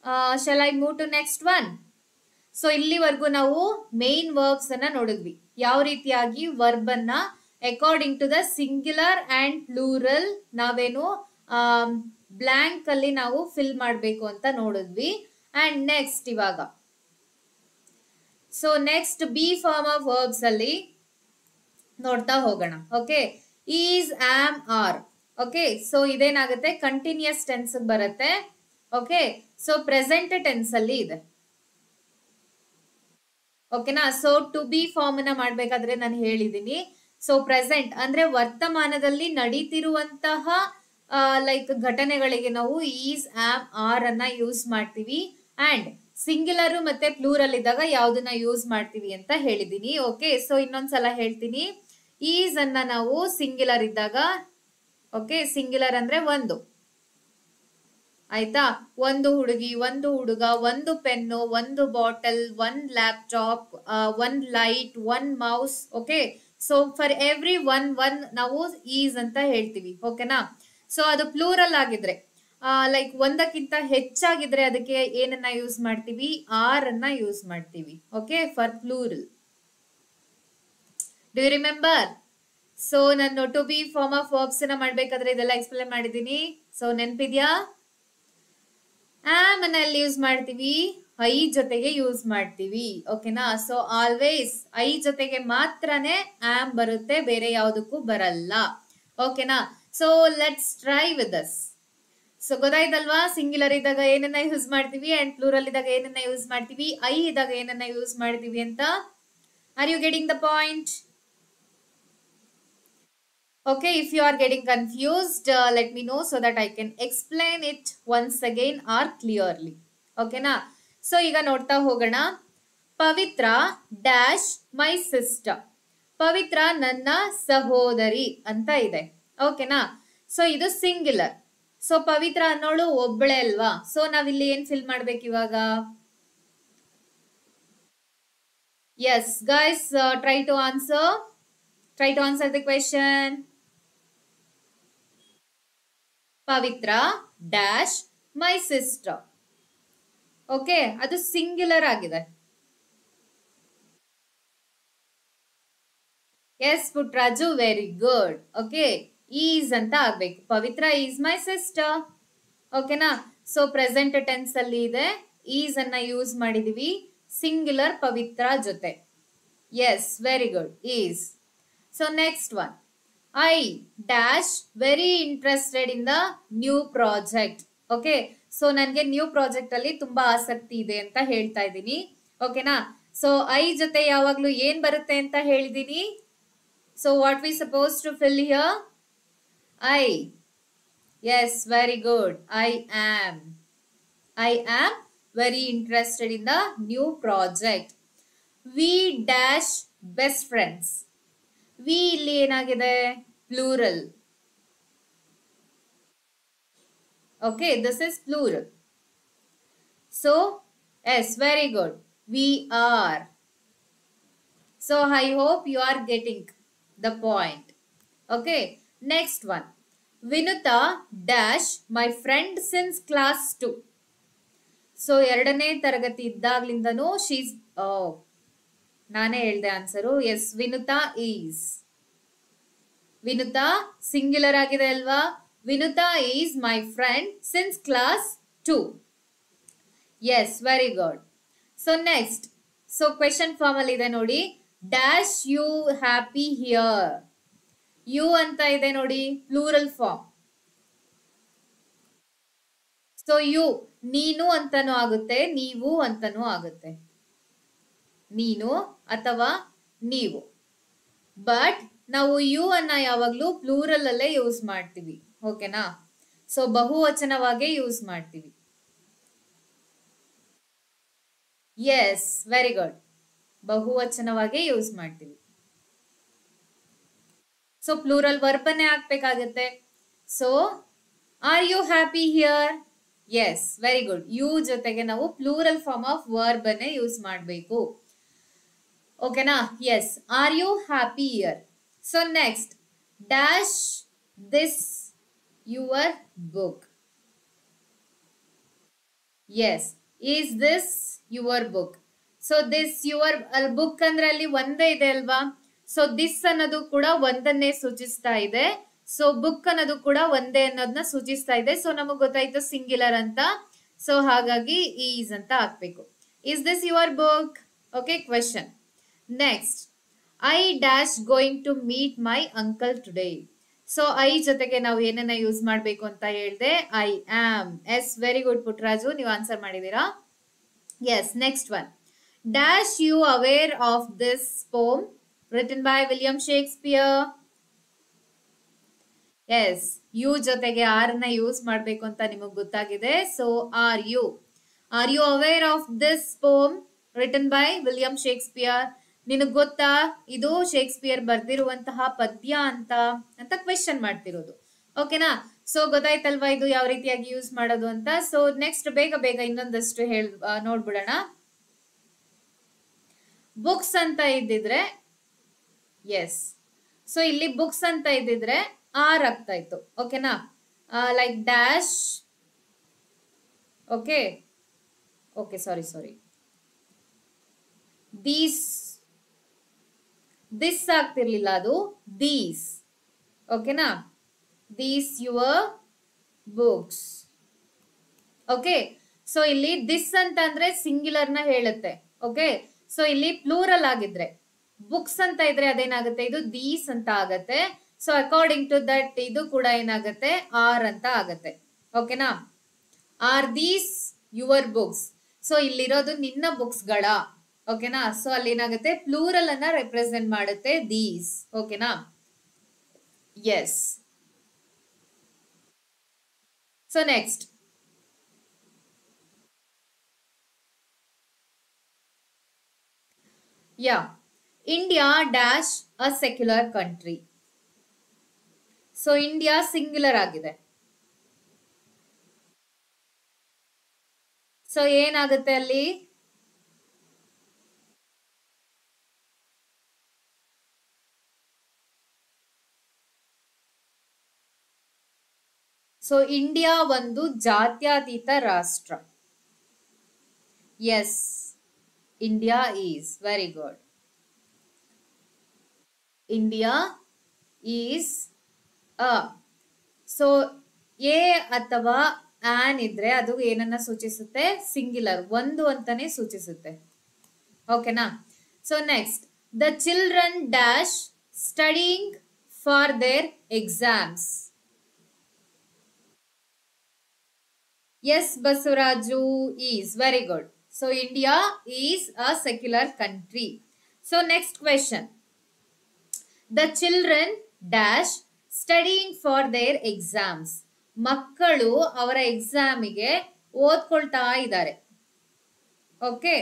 shall I move to next one so ಇಲ್ಲಿವರೆಗೂ ನಾವು ಮೇನ್ ವರ್ಬ್ಸ್ ಅನ್ನ ನೋಡಿದ್ವಿ ಯಾವ ರೀತಿಯಾಗಿ ವರ್ಬ್ ಅನ್ನ according to the singular and plural ನಾವೇನು ಬ್ಲಾಂಕ್ ಅಲ್ಲಿ ನಾವು ಫಿಲ್ ಮಾಡಬೇಕು ಅಂತ ನೋಡಿದ್ವಿ ಅಂಡ್ ನೆಕ್ಸ್ಟ್ ಇವಾಗ so next be form of verbs ಅಲ್ಲಿ ನೋಡ್ತಾ ಹೋಗೋಣ okay is am are okay so ಇದೇನಾಗುತ್ತೆ ಕಂಟಿನ್ಯೂಸ್ ಟೆನ್ಸ್ ಬರುತ್ತೆ ಓಕೆ ಸೊ ಪ್ರೆಸೆಂಟ್ ಟೆನ್ಸ್ ಅಲ್ಲಿ ಇದೆ ಓಕೆನಾ ಸೊ ಟು ಬಿ ಫಾರ್ಮ್ ನ ಮಾಡ್ಬೇಕಾದ್ರೆ ನಾನು ಹೇಳಿದೀನಿ ಸೊ ಪ್ರೆಸೆಂಟ್ ಅಂದ್ರೆ ವರ್ತಮಾನದಲ್ಲಿ ನಡೀತಿರುವಂತಹ ಲೈಕ್ ಘಟನೆಗಳಿಗೆ ನಾವು ಈಸ್ ಆಮ್ ಆರ್ ಅನ್ನ ಯೂಸ್ ಮಾಡ್ತೀವಿ ಅಂಡ್ ಸಿಂಗ್ಯುಲರ್ ಮತ್ತೆ ಪ್ಲೂರಲ್ ಇದ್ದಾಗ ಯಾವ್ದನ್ನ ಯೂಸ್ ಮಾಡ್ತೀವಿ ಅಂತ ಹೇಳಿದೀನಿ ಓಕೆ ಸೊ ಇನ್ನೊಂದ್ಸಲ ಹೇಳ್ತೀನಿ ಈಸ್ ಅನ್ನ ನಾವು ಸಿಂಗ್ಯುಲರ್ ಇದ್ದಾಗ ಓಕೆ ಸಿಂಗ್ಯುಲರ್ ಅಂದ್ರೆ ಒಂದು ಆಯ್ತಾ ಒಂದು ಹುಡುಗಿ ಒಂದು ಹುಡುಗ ಒಂದು ಪೆನ್ನು ಒಂದು ಬಾಟಲ್ ಒಂದ್ ಲ್ಯಾಪ್ಟಾಪ್ ಒಂದ್ light one mouse okay so for every one one ನಾವು ಈಸ್ ಅಂತ ಹೇಳ್ತೀವಿ ಓಕೆನಾ ಸೊ ಅದು ಪ್ಲೂರಲ್ ಆಗಿದ್ರೆ ಲೈಕ್ ಒಂದಕ್ಕಿಂತ ಹೆಚ್ಚಾಗಿದ್ರೆ ಅದಕ್ಕೆ ಏನನ್ನ ಯೂಸ್ ಮಾಡ್ತೀವಿ ಆರ್ ಅನ್ನ ಯೂಸ್ ಮಾಡ್ತೀವಿ okay for plural do you remember so ನಾನು to be form of verbs ನ ಮಾಡ್ಬೇಕಾದ್ರೆ ಇದೆಲ್ಲ ಎಕ್ಸ್ಪ್ಲೇನ್ ಮಾಡಿದೀನಿ ಸೊ ನೆನ್ಪಿದ್ಯಾ ಆಮ್ ಅನ್ನ ಎಲ್ಲಿ ಯೂಸ್ ಮಾಡ್ತೀವಿ ಐ ಜೊತೆಗೆ ಯೂಸ್ ಮಾಡ್ತೀವಿ ಓಕೆನಾ ಸೊ ಆಲ್ವೇಸ್ ಐ ಜೊತೆಗೆ ಮಾತ್ರನೇ ಆಮ್ ಬರುತ್ತೆ ಬೇರೆ ಯಾವುದಕ್ಕೂ ಬರಲ್ಲ ಓಕೆನಾ so let's try with this so ಗೊತ್ತಾಯ್ತಲ್ವಾ ಸಿಂಗ್ಯುಲರ್ ಇದ್ದಾಗ ಏನನ್ನ ಯೂಸ್ ಮಾಡ್ತೀವಿ ಅಂಡ್ ಪ್ಲೂರಲ್ ಇದ್ದಾಗ ಏನನ್ನ ಯೂಸ್ ಮಾಡ್ತೀವಿ ಐ ಇದ್ದಾಗ ಏನನ್ನ ಯೂಸ್ ಮಾಡ್ತೀವಿ ಅಂತ are you getting the point Okay, if you are getting confused, uh, let me know so that I can explain it once again or clearly. ಓಕೆನಾ ಸೊ ಈಗ ನೋಡ್ತಾ ಹೋಗೋಣ ಪವಿತ್ರ ಡ್ಯಾಶ್ ಮೈ ಸಿಸ್ಟರ್ ಪವಿತ್ರ ನನ್ನ ಸಹೋದರಿ ಅಂತ ಇದೆ ಓಕೆನಾ ಸೊ ಇದು ಸಿಂಗ್ಯುಲರ್ ಸೊ ಪವಿತ್ರ ಅನ್ನೋಳು ಒಬ್ಬಳೆ ಅಲ್ವಾ ಸೊ ನಾವಿಲ್ಲಿ ಏನ್ ಫಿಲ್ ಮಾಡ್ಬೇಕು ಇವಾಗ yes guys try to answer try to answer the question Pavitra dash my sister okay ಅದು ಸಿಂಗ್ಯುಲರ್ ಆಗಿದೆ yes Putraju very good okay is ಅಂತ ಆಗ್ಬೇಕು ಪವಿತ್ರ ಈಸ್ ಮೈ ಸಿಸ್ಟರ್ ಓಕೆನಾ ಸೊ ಪ್ರೆಸೆಂಟ್ ಟೆನ್ಸ್ ಅಲ್ಲಿ ಇದೆ ಈಸ್ ಅನ್ನ ಯೂಸ್ ಮಾಡಿದೀವಿ ಸಿಂಗ್ಯುಲರ್ ಪವಿತ್ರ ಜೊತೆ yes very good is so next one I dash very interested in the new project okay so ನನಗೆ ನ್ಯೂ ಪ್ರಾಜೆಕ್ಟ್ ಅಲ್ಲಿ ತುಂಬಾ ಆಸಕ್ತಿ ಇದೆ ಅಂತ ಹೇಳ್ತಾ ಇದ್ದೀನಿ ಓಕೆನಾ ಸೊ ಐ ಜೊತೆ ಯಾವಾಗ್ಲೂ ಏನ್ ಬರುತ್ತೆ ಅಂತ ಹೇಳಿದೀನಿ so what we suppose to fill here I yes very good I am I am very interested in the new project we dash best friends we ಇಲ್ಲಿ ಏನಾಗಿದೆ plural okay this is plural so yes very good we are so I hope you are getting the point okay next one Vinutha dash my friend since class two so ಎರಡನೇ ತರಗತಿ ಇದ್ದಾಗ್ಲಿಂದನೂ ಶೀಸ್ ನಾನೇ ಹೇಳ್ದೆ answer S Vinutha is Vinutha singular ಆಗಿದೆ ಅಲ್ವಾ Vinutha is my friend since class two yes very good so next so question form ಅಲ್ಲಿ ಇದೆ ನೋಡಿ dash you happy here you ಅಂತ ಇದೆ ನೋಡಿ ಪ್ಲೂರಲ್ ಫಾರ್ಮ್ ಸೊ ಯು ನೀನು ಅಂತಾನೂ ಆಗುತ್ತೆ ನೀವು ಅಂತಾನೂ ಆಗುತ್ತೆ ನೀನು ಅಥವಾ ನೀವು ಬಟ್ ನಾವು ಯು ಅನ್ನ ಯಾವಾಗ್ಲೂ ಪ್ಲೂರಲ್ ಅಲ್ಲೇ ಯೂಸ್ ಮಾಡ್ತೀವಿ ಓಕೆನಾ ಸೊ ಬಹುವಚನವಾಗೇ ಯೂಸ್ ಮಾಡ್ತೀವಿ ಎಸ್ ವೆರಿ ಗುಡ್ ಬಹುವಚನವಾಗೇ ಯೂಸ್ ಮಾಡ್ತೀವಿ ಸೊ ಪ್ಲೂರಲ್ ವರ್ಬನ್ನೇ ಹಾಕ್ಬೇಕಾಗತ್ತೆ so are you happy here yes very good you ಜೊತೆಗೆ ನಾವು ಪ್ಲೂರಲ್ ಫಾರ್ಮ್ ಆಫ್ ವರ್ಬ್ ಅನ್ನೇ ಯೂಸ್ ಮಾಡಬೇಕು ಓಕೆನಾ yes are you happy here so next dash this your book yes is this your book so this your ಅಲ್ಲಿ ಬುಕ್ ಅಂದ್ರೆ ಅಲ್ಲಿ ಒಂದೇ ಇದೆ ಅಲ್ವಾ ಸೊ ದಿಸ್ ಅನ್ನೋದು ಕೂಡ ಒಂದನ್ನೇ ಸೂಚಿಸ್ತಾ ಇದೆ ಸೊ ಬುಕ್ ಅನ್ನೋದು ಕೂಡ ಒಂದೇ ಅನ್ನೋದನ್ನ ಸೂಚಿಸ್ತಾ ಇದೆ ಸೊ ನಮಗ್ ಗೊತ್ತಾಯ್ತು ಸಿಂಗ್ಯುಲರ್ ಅಂತ ಸೊ ಹಾಗಾಗಿ ಈಸ್ ಅಂತ ಹಾಕ್ಬೇಕು is this your book okay question next I dash going to meet my uncle today so I ಜೊತೆಗೆ ನಾವು ಏನನ್ನ ಯೂಸ್ ಮಾಡಬೇಕು ಅಂತ ಹೇಳ್ದೆ I am yes very good Putraju ನೀವು ಆನ್ಸರ್ ಮಾಡಿದೀರಾ yes next one dash you aware of this poem written by William Shakespeare yes you ಜೊತೆಗೆ ಆರ್ ನ ಯೂಸ್ ಮಾಡಬೇಕು ಅಂತ ನಿಮಗೆ ಗೊತ್ತಾಗಿದೆ so are you are you aware of this poem written by William Shakespeare ನಿನಗ್ ಗೊತ್ತಾ ಇದು ಶೇಕ್ಸ್ಪಿಯರ್ ಬರ್ದಿರುವಂತಹ ಪದ್ಯ ಅಂತ ಅಂತ ಕ್ವೆಶನ್ ಮಾಡ್ತಿರೋದು ಓಕೆನಾ ಸೊ ಗೊತ್ತಾಯ್ತಲ್ವಾ ಇದು ಯಾವ ರೀತಿಯಾಗಿ ಯೂಸ್ ಮಾಡೋದು ಅಂತ ಸೊ ನೆಕ್ಸ್ಟ್ ಬೇಗ ಬೇಗ ಇನ್ನೊಂದಷ್ಟು ಹೇಳ್ ಆ, ನೋಡ್ಬಿಡೋಣ ಬುಕ್ಸ್ ಅಂತ ಇದ್ದಿದ್ರೆ ಎಸ್ ಸೊ ಇಲ್ಲಿ ಬುಕ್ಸ್ ಅಂತ ಇದ್ದಿದ್ರೆ ಆರ್ ಆಗ್ತಾ ಇತ್ತು ಓಕೆನಾ like dash okay okay sorry sorry these this ಆಗ್ತಿರ್ಲಿಲ್ಲ ಅದು ದೀಸ್ ಓಕೆನಾ these your books okay so ಇಲ್ಲಿ ದಿಸ್ ಅಂತ ಅಂದ್ರೆ ಸಿಂಗ್ಯುಲರ್ ನ ಹೇಳುತ್ತೆ ಓಕೆ ಸೊ ಇಲ್ಲಿ ಪ್ಲೂರಲ್ ಆಗಿದ್ರೆ ಬುಕ್ಸ್ ಅಂತ ಇದ್ರೆ ಅದೇನಾಗುತ್ತೆ ಇದು ದೀಸ್ ಅಂತ ಆಗತ್ತೆ ಸೊ ಅಕಾರ್ಡಿಂಗ್ ಟು ದಟ್ ಇದು ಕೂಡ ಏನಾಗುತ್ತೆ ಆರ್ ಅಂತ ಆಗತ್ತೆ ಓಕೆನಾ are these your books so ಇಲ್ಲಿರೋದು ನಿನ್ನ ಬುಕ್ಸ್ ಗಳ ಓಕೆನಾ ಸೊ ಅಲ್ಲಿ ಏನಾಗುತ್ತೆ ಪ್ಲೂರಲ್ ಅನ್ನ ರೆಪ್ರೆಸೆಂಟ್ ಮಾಡುತ್ತೆ ದೀಸ್ ಓಕೆನಾ yes so next yeah India dash a secular country so India singular ಆಗಿದೆ ಸೊ ಏನಾಗುತ್ತೆ ಅಲ್ಲಿ ಸೊ ಇಂಡಿಯಾ ಒಂದು ಜಾತ್ಯತೀತ ರಾಷ್ಟ್ರ yes India is very good India is a so a ಅಥವಾ ಆನ್ ಇದ್ರೆ ಅದು ಏನನ್ನ ಸೂಚಿಸುತ್ತೆ ಸಿಂಗ್ಯುಲರ್ ಒಂದು ಅಂತಾನೆ ಸೂಚಿಸುತ್ತೆ ಓಕೆನಾ so next the children dash studying for their exams yes Basavaraju is very good so India is a secular country so next question the children dash studying for their exams ಮಕ್ಕಳು ಅವರ ಎಕ್ಸಾಮಿಗೆ ಓದ್ಕೊಳ್ತಾ ಇದ್ದಾರೆ ಓಕೆ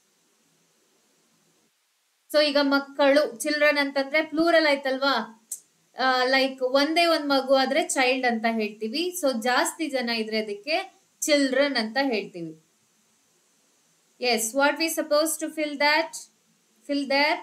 ಸೊ ಈಗ ಮಕ್ಕಳು ಚಿಲ್ಡ್ರನ್ ಅಂತಂದ್ರೆ ಪ್ಲೂರಲ್ ಆಯ್ತಲ್ವಾ ಲೈಕ್ ಒಂದೇ ಒಂದ್ ಮಗು ಆದ್ರೆ ಚೈಲ್ಡ್ ಅಂತ ಹೇಳ್ತೀವಿ ಸೊ ಜಾಸ್ತಿ ಜನ ಇದ್ರೆ ಅದಕ್ಕೆ ಚಿಲ್ಡ್ರನ್ ಅಂತ ಹೇಳ್ತೀವಿ yes what we suppose to fill that fill there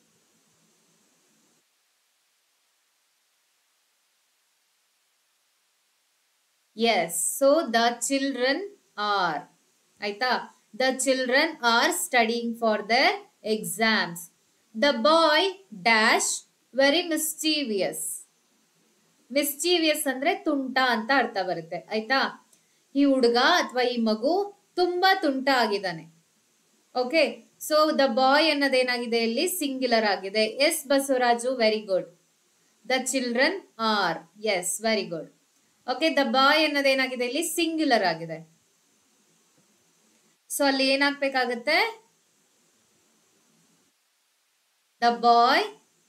yes so the children are ಆಯ್ತಾ the children are studying for their exams the boy dash very mischievous mischievous ಅಂದ್ರೆ ತುಂಟ ಅಂತ ಅರ್ಥ ಬರುತ್ತೆ ಆಯ್ತಾ ಈ ಹುಡುಗ ಅಥವಾ ಈ ಮಗು ತುಂಬಾ ತುಂಟ ಆಗಿದ್ದಾನೆ ಓಕೆ ಸೊ ದ ಬಾಯ್ ಅನ್ನೋದೇನಾಗಿದೆ ಇಲ್ಲಿ ಸಿಂಗ್ಯುಲರ್ ಆಗಿದೆ yes Basavaraju very good the children are yes very good okay the boy ಅನ್ನೋದೇನಾಗಿದೆ ಇಲ್ಲಿ ಸಿಂಗ್ಯುಲರ್ ಆಗಿದೆ ಸೊ ಅಲ್ಲಿ ಏನಾಗ್ಬೇಕಾಗತ್ತೆ the boy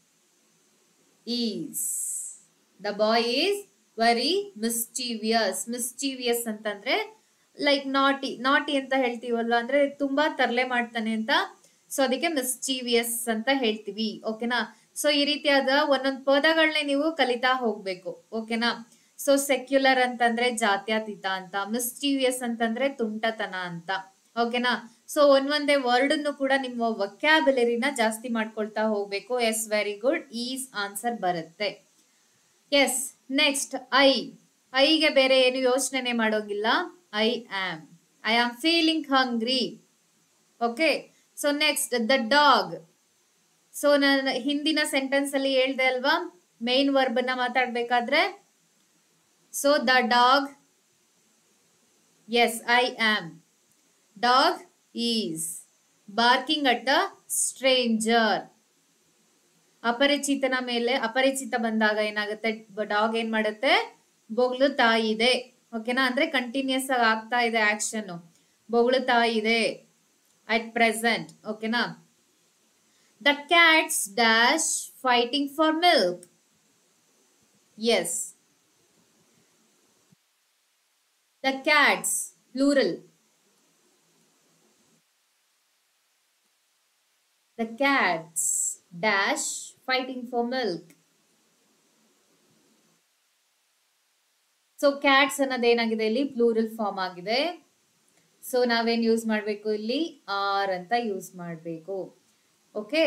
is the boy is very mischievous mischievous ಅಂತಂದ್ರೆ ಲೈಕ್ ನಾಟಿ ನಾಟಿ ಅಂತ ಹೇಳ್ತೀವಲ್ವ ಅಂದ್ರೆ ತುಂಬಾ ತರಲೆ ಮಾಡ್ತಾನೆ ಅಂತ ಸೊ ಅದಕ್ಕೆ ಮಿಸ್ಚೀವಿಯಸ್ ಅಂತ ಹೇಳ್ತೀವಿ ಓಕೆನಾ ಸೊ ಈ ರೀತಿಯಾದ ಒಂದೊಂದು ಪದಗಳನ್ನೇ ನೀವು ಕಲಿತಾ ಹೋಗ್ಬೇಕು ಓಕೆನಾ ಸೊ ಸೆಕ್ಯುಲರ್ ಅಂತಂದ್ರೆ ಜಾತ್ಯತೀತ ಅಂತ ಮಿಸ್ಚೀವಿಯಸ್ ಅಂತಂದ್ರೆ ತುಂಟತನ ಅಂತ ಓಕೆನಾ ಸೊ ಒಂದೊಂದೇ ವರ್ಡ್ ಅನ್ನು ಕೂಡ ನಿಮ್ಮ ವಕ್ಯಾಬುಲರಿನ ಜಾಸ್ತಿ ಮಾಡ್ಕೊಳ್ತಾ ಹೋಗ್ಬೇಕು yes very good is answer ಬರುತ್ತೆ ಎಸ್ ನೆಕ್ಸ್ಟ್ ಐ ಐಗೆ ಬೇರೆ ಏನು ಯೋಚನೆ ಮಾಡೋಂಗಿಲ್ಲ I am I am feeling hungry okay so next the dog so ನಾನು ಹಿಂದಿನ ಸೆಂಟೆನ್ಸ್ ಅಲ್ಲಿ ಹೇಳ್ದೆ ಅಲ್ವಾ ಮೇನ್ ವರ್ಬ್ ನ ಮಾತಾಡ್ಬೇಕಾದ್ರೆ so the dog yes I am dog is barking at a stranger ಅಪರಿಚಿತನ ಮೇಲೆ ಅಪರಿಚಿತ ಬಂದಾಗ ಏನಾಗುತ್ತೆ ಡಾಗ್ ಏನ್ ಮಾಡುತ್ತೆ ಬೊಗಳುತ್ತಾ ಇದೆ ಓಕೆನಾ ಅಂದ್ರೆ ಕಂಟಿನ್ಯೂಸ್ ಆಗಿ ಆಗ್ತಾ ಇದೆ ಆಕ್ಷನ್ ಬೊಗಳುತ್ತಾ ಇದೆ ಅಟ್ ಪ್ರೆಸೆಂಟ್ ಓಕೆನಾ the cats dash fighting for milk yes the cats plural The cats dash fighting for milk. So cats ಅನ್ನೋದು ಏನಾಗಿದೆ ಇಲ್ಲಿ ಪ್ಲೂರಲ್ ಫಾರ್ಮ್ ಆಗಿದೆ ಸೊ ನಾವೇನ್ ಯೂಸ್ ಮಾಡಬೇಕು ಇಲ್ಲಿ ಆರ್ ಅಂತ ಯೂಸ್ ಮಾಡಬೇಕು ಓಕೆ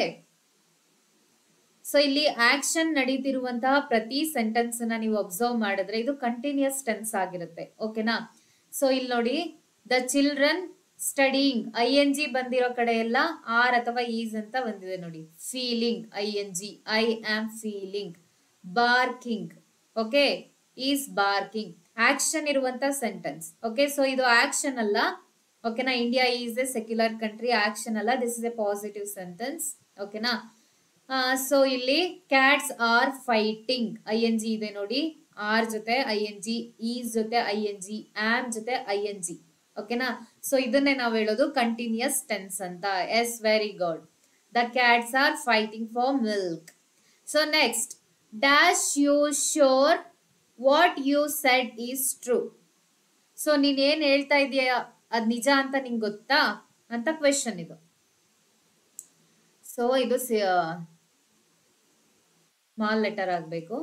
ಸೊ ಇಲ್ಲಿ ಆಕ್ಷನ್ ನಡೀತಿರುವಂತಹ ಪ್ರತಿ ಸೆಂಟೆನ್ಸ್ ನ ನೀವು ಅಬ್ಸರ್ವ್ ಮಾಡಿದ್ರೆ ಇದು ಕಂಟಿನ್ಯೂಸ್ ಟೆನ್ಸ್ ಆಗಿರುತ್ತೆ ಓಕೆನಾ ಸೊ ಇಲ್ಲಿ ನೋಡಿ the children studying I N G ಬಂದಿರೋ ಕಡೆ ಎಲ್ಲ ಆರ್ ಅಥವಾ ಈಸ್ ಅಂತ ಬಂದಿದೆ ನೋಡಿ feeling I N G I am feeling barking okay is barking action ಇರುವಂತ ಸೆಂಟೆನ್ಸ್ ಓಕೆ ಸೊ ಇದು ಆಕ್ಷನ್ ಅಲ್ಲ ಓಕೆನಾ India is a secular country action ಅಲ್ಲ this is a positive sentence ಓಕೆನಾ ಸೊ ಇಲ್ಲಿ cats are fighting I N G ಇದೆ ನೋಡಿ ಆರ್ ಜೊತೆ ಐ ಎನ್ ಜಿ ಈಸ್ ಜೊತೆ ಐ ಎನ್ ಜಿ ಆಮ್ ಜೊತೆ ಐ ಎನ್ ಜಿ ಓಕೆನಾ ಸೊ ಇದನ್ನೇ ನಾವು ಹೇಳೋದು ಕಂಟಿನ್ಯೂಸ್ ಟೆನ್ಸ್ ಅಂತ yes very good the cats are fighting for milk so next dash you sure what you said is true so ನೀನ್ ಏನ್ ಹೇಳ್ತಾ ಇದೀಯ ಅದ್ ನಿಜ ಅಂತ ನಿಂಗೆ ಗೊತ್ತಾ ಅಂತ ಕ್ವೆಶನ್ ಇದು ಸೊ ಇದು ಸ್ಮಾಲ್ ಲೆಟರ್ ಆಗ್ಬೇಕು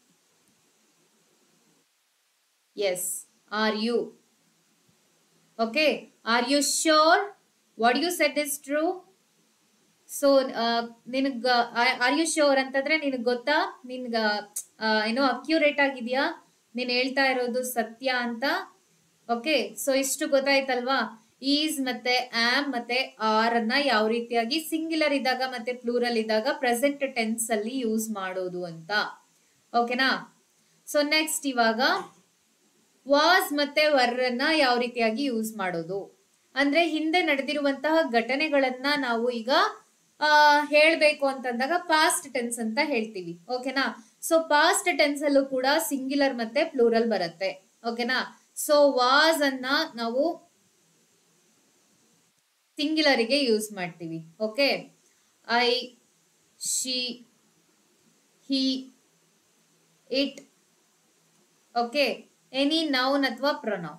yes are you okay are you sure what you said is true so ನಿನಗ ಆರ್ ಯು ಶೋರ್ ಅಂತಂದ್ರೆ ನಿನಗ್ ಗೊತ್ತಾ ನಿನ್ಗ ಆ, ಏನೋ ಅಕ್ಯುರೇಟ್ ಆಗಿದ್ಯಾ ನೀನ್ ಹೇಳ್ತಾ ಇರೋದು ಸತ್ಯ ಅಂತ ಓಕೆ ಸೊ ಇಷ್ಟು ಗೊತ್ತಾಯ್ತಲ್ವಾ ಈಸ್ ಮತ್ತೆ ಆಮ್ ಮತ್ತೆ ಆರ್ ಅನ್ನ ಯಾವ ರೀತಿಯಾಗಿ ಸಿಂಗ್ಯುಲರ್ ಇದ್ದಾಗ ಮತ್ತೆ ಪ್ಲೂರಲ್ ಇದ್ದಾಗ ಪ್ರೆಸೆಂಟ್ ಟೆನ್ಸ್ ಅಲ್ಲಿ ಯೂಸ್ ಮಾಡೋದು ಅಂತ ಓಕೆನಾ ಸೊ ನೆಕ್ಸ್ಟ್ ಇವಾಗ ವಾಸ್ ಮತ್ತೆ ವರ್ರನ್ನ ಯಾವ ರೀತಿಯಾಗಿ ಯೂಸ್ ಮಾಡೋದು ಅಂದ್ರೆ ಹಿಂದೆ ನಡೆದಿರುವಂತಹ ಘಟನೆಗಳನ್ನ ನಾವು ಈಗ ಆ, ಹೇಳ್ಬೇಕು ಅಂತಂದಾಗ ಪಾಸ್ಟ್ ಟೆನ್ಸ್ ಅಂತ ಹೇಳ್ತೀವಿ ಓಕೆನಾ ಸೊ ಪಾಸ್ಟ್ ಟೆನ್ಸ್ ಅಲ್ಲೂ ಕೂಡ ಸಿಂಗ್ಯುಲರ್ ಮತ್ತೆ ಪ್ಲೂರಲ್ ಬರುತ್ತೆ ಓಕೆನಾ ಸೊ ವಾಸ್ ಅನ್ನ ನಾವು ಸಿಂಗ್ಯುಲರಿಗೆ ಯೂಸ್ ಮಾಡ್ತೀವಿ okay I she he it okay any noun ಅಥವಾ ಪ್ರೊನೌನ್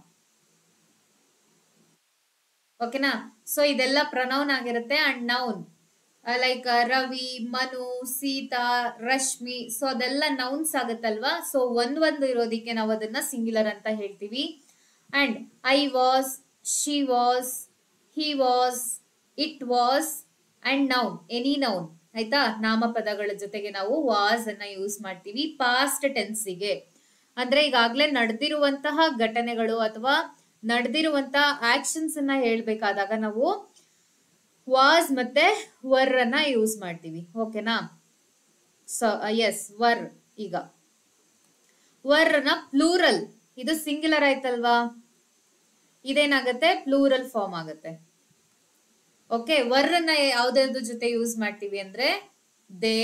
ಓಕೆನಾ ಸೊ ಇದೆಲ್ಲ ಪ್ರನೌನ್ ಆಗಿರುತ್ತೆ and noun like Ravi Manu Sita Rashmi so ಅದೆಲ್ಲ ನೌನ್ಸ್ ಆಗುತ್ತಲ್ವಾ ಸೊ ಒಂದ್ ಒಂದು ಇರೋದಿಕ್ಕೆ ನಾವು ಅದನ್ನ ಸಿಂಗ್ಯುಲರ್ ಅಂತ ಹೇಳ್ತೀವಿ and I was she was he was it was and noun any noun ಆಯ್ತಾ ನಾಮಪದಗಳ ಜೊತೆಗೆ ನಾವು ವಾಸ್ ಅನ್ನ ಯೂಸ್ ಮಾಡ್ತೀವಿ ಪಾಸ್ಟ್ ಟೆನ್ಸಿಗೆ ಅಂದ್ರೆ ಈಗಾಗ್ಲೇ ನಡೆದಿರುವಂತಹ ಘಟನೆಗಳು ಅಥವಾ ನಡೆದಿರುವಂತಹ ಆಕ್ಷನ್ಸ್ ಅನ್ನ ಹೇಳ್ಬೇಕಾದಾಗ ನಾವು ವಾಸ್ ಮತ್ತೆ ವರ್ ಅನ್ನ ಯೂಸ್ ಮಾಡ್ತೀವಿ ಓಕೆನಾ ಸೊ ಎಸ್ ವರ್ ಈಗ ವರ್ ನ ಪ್ಲೂರಲ್ ಇದು ಸಿಂಗ್ಯುಲರ್ ಆಯ್ತಲ್ವಾ ಇದೇನಾಗತ್ತೆ ಪ್ಲೂರಲ್ ಫಾರ್ಮ್ ಆಗುತ್ತೆ ಓಕೆ ವರ್ ಅನ್ನ ಯಾವ್ದಾವ್ದು ಜೊತೆ ಯೂಸ್ ಮಾಡ್ತೀವಿ ಅಂದ್ರೆ they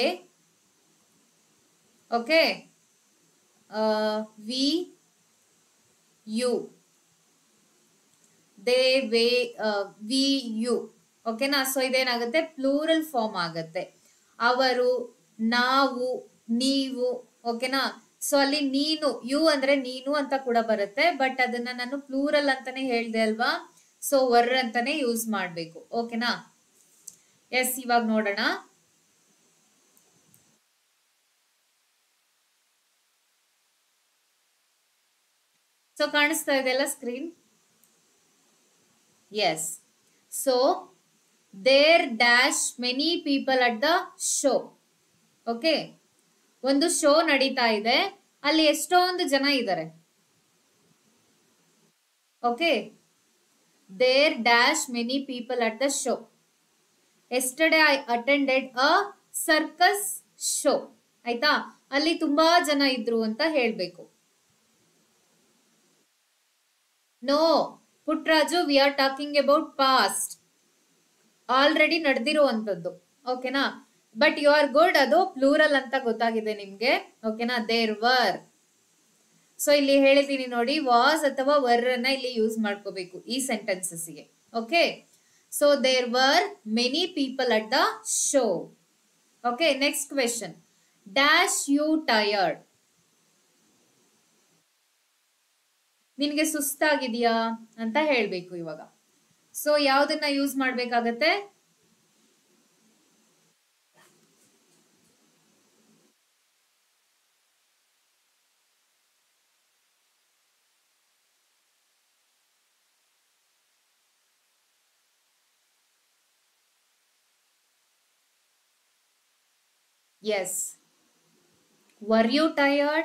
okay we you they we we you ಓಕೆನಾ ಸೊ ಇದೇನಾಗುತ್ತೆ ಪ್ಲೂರಲ್ ಫಾರ್ಮ್ ಆಗುತ್ತೆ ಅವರು ನಾವು ನೀವು ಓಕೆನಾ ಸೊ ಅಲ್ಲಿ ನೀನು ಯು ಅಂದ್ರೆ ನೀನು ಅಂತ ಕೂಡ ಬರುತ್ತೆ ಬಟ್ ಅದನ್ನ ನಾನು ಪ್ಲೂರಲ್ ಅಂತಾನೆ ಹೇಳ್ದೆ ಅಲ್ವಾ ಸೊ ವರ್ ಅಂತಾನೆ ಯೂಸ್ ಮಾಡ್ಬೇಕು ಓಕೆನಾ ಎಸ್ ಇವಾಗ ನೋಡೋಣ ಸೊ ಕಾಣಿಸ್ತಾ ಇದೆಲ್ಲ screen yes so there dash many people at the show okay ಒಂದು ಶೋ ನಡೀತಾ ಇದೆ ಅಲ್ಲಿ ಎಷ್ಟೊಂದು ಜನ ಇದ್ದಾರೆ okay there dash many people at the show yesterday I attended a circus show ಆಯ್ತಾ ಅಲ್ಲಿ ತುಂಬಾ ಜನ ಇದ್ರು ಅಂತ ಹೇಳ್ಬೇಕು no Putraju we are talking about past already ನಡೆದಿರುವಂತದ್ದು ಓಕೆನಾ ಬಟ್ ಯು ಆರ್ ಗುಡ್ ಅದು ಪ್ಲೂರಲ್ ಅಂತ ಗೊತ್ತಾಗಿದೆ ನಿಮ್ಗೆ ಓಕೆನಾ ದೇರ್ ವರ್ ಸೊ ಇಲ್ಲಿ ಹೇಳಿದೀನಿ ನೋಡಿ ವಾಸ್ ಅಥವಾ ವರ್ ಅನ್ನ ಇಲ್ಲಿ ಯೂಸ್ ಮಾಡ್ಕೋಬೇಕು ಈ ಸೆಂಟೆನ್ಸಸ್ಗೆ okay so there were many people at the show okay next question dash you tired ನಿನ್ಗೆ ಸುಸ್ತಾಗಿದೆಯಾ ಅಂತ ಹೇಳ್ಬೇಕು ಇವಾಗ ಸೊ ಯಾವ್ದನ್ನ ಯೂಸ್ ಮಾಡ್ಬೇಕಾಗತ್ತೆ yes were you tired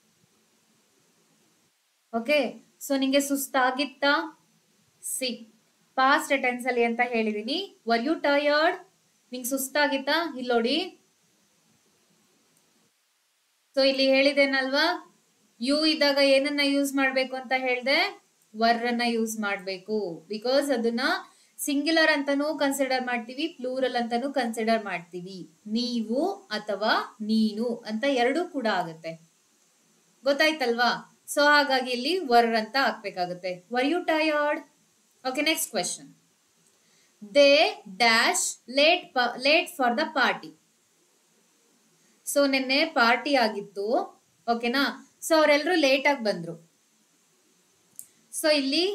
okay so ನಿಂಗೆ ಸುಸ್ತಾಗಿತ್ತಾ ಸಿ ಪಾಸ್ಟ್ ಟೆನ್ಸ್ ಅಲ್ಲಿ ಅಂತ ಹೇಳಿದೀನಿ ವರ್ ಯು ಟಯರ್ಡ್ ನಿಂಗೆ ಸುಸ್ತಾಗಿತ್ತಾ ಇಲ್ಲಿ ನೋಡಿ ಸೊ ಇಲ್ಲಿ ಹೇಳಿದೇನಲ್ವಾ ಯು ಇದ್ದಾಗ ಏನನ್ನ ಯೂಸ್ ಮಾಡ್ಬೇಕು ಅಂತ ಹೇಳ್ದೆ ವರ್ ಅನ್ನ ಯೂಸ್ ಮಾಡ್ಬೇಕು ಬಿಕಾಸ್ ಅದನ್ನ ಸಿಂಗ್ಯುಲರ್ ಅಂತಾನೂ ಕನ್ಸಿಡರ್ ಮಾಡ್ತೀವಿ ಪ್ಲೂರಲ್ ಅಂತಾನೂ ಕನ್ಸಿಡರ್ ಮಾಡ್ತೀವಿ ನೀವು ಅಥವಾ ನೀನು ಅಂತ ಎರಡೂ ಕೂಡ ಆಗುತ್ತೆ ಗೊತ್ತಾಯ್ತಲ್ವಾ ಸೊ ಹಾಗಾಗಿ ಇಲ್ಲಿ ವರ್ ಅಂತ ಹಾಕ್ಬೇಕಾಗುತ್ತೆ were you tired okay next question they dash late late for the party so ನಿನ್ನೆ ಪಾರ್ಟಿ ಆಗಿತ್ತು ಓಕೆನಾ ಸೊ ಅವರೆಲ್ಲರೂ ಲೇಟ್ ಆಗಿ ಬಂದ್ರು ಸೊ ಇಲ್ಲಿ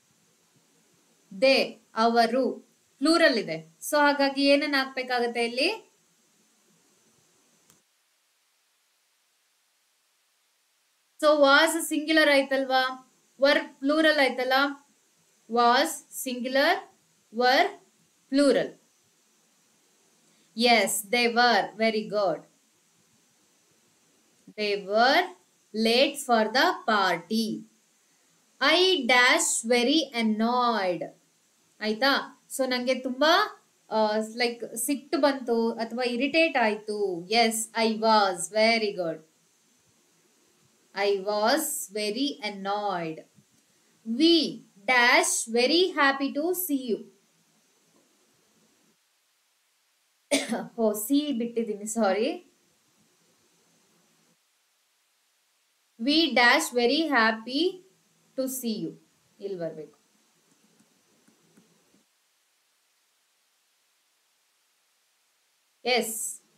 ದೇ ಅವರು ಪ್ಲೂರಲ್ ಇದೆ ಸೊ ಹಾಗಾಗಿ ಏನನ್ನ ಹಾಕ್ಬೇಕಾಗತ್ತೆ ಇಲ್ಲಿ ಸೊ ವಾಸ್ ಸಿಂಗ್ಯುಲರ್ ಆಯ್ತಲ್ವಾ ವರ್ ಪ್ಲೂರಲ್ ಆಯ್ತಲ್ಲ was singular were plural yes they were very good they were late for the party I dash very annoyed ಆಯ್ತಾ ಸೊ ನಂಗೆ ತುಂಬಾ ಲೈಕ್ ಸಿಟ್ಟು ಬಂತು ಅಥವಾ ಇರಿಟೇಟ್ ಆಯ್ತು yes I was very good I was very annoyed we dash very happy to see you oh see ಬಿಟ್ಟಿದ್ದೀನಿ sorry we dash very happy to see you ಇಲ್ಲಿ ಬರಬೇಕು S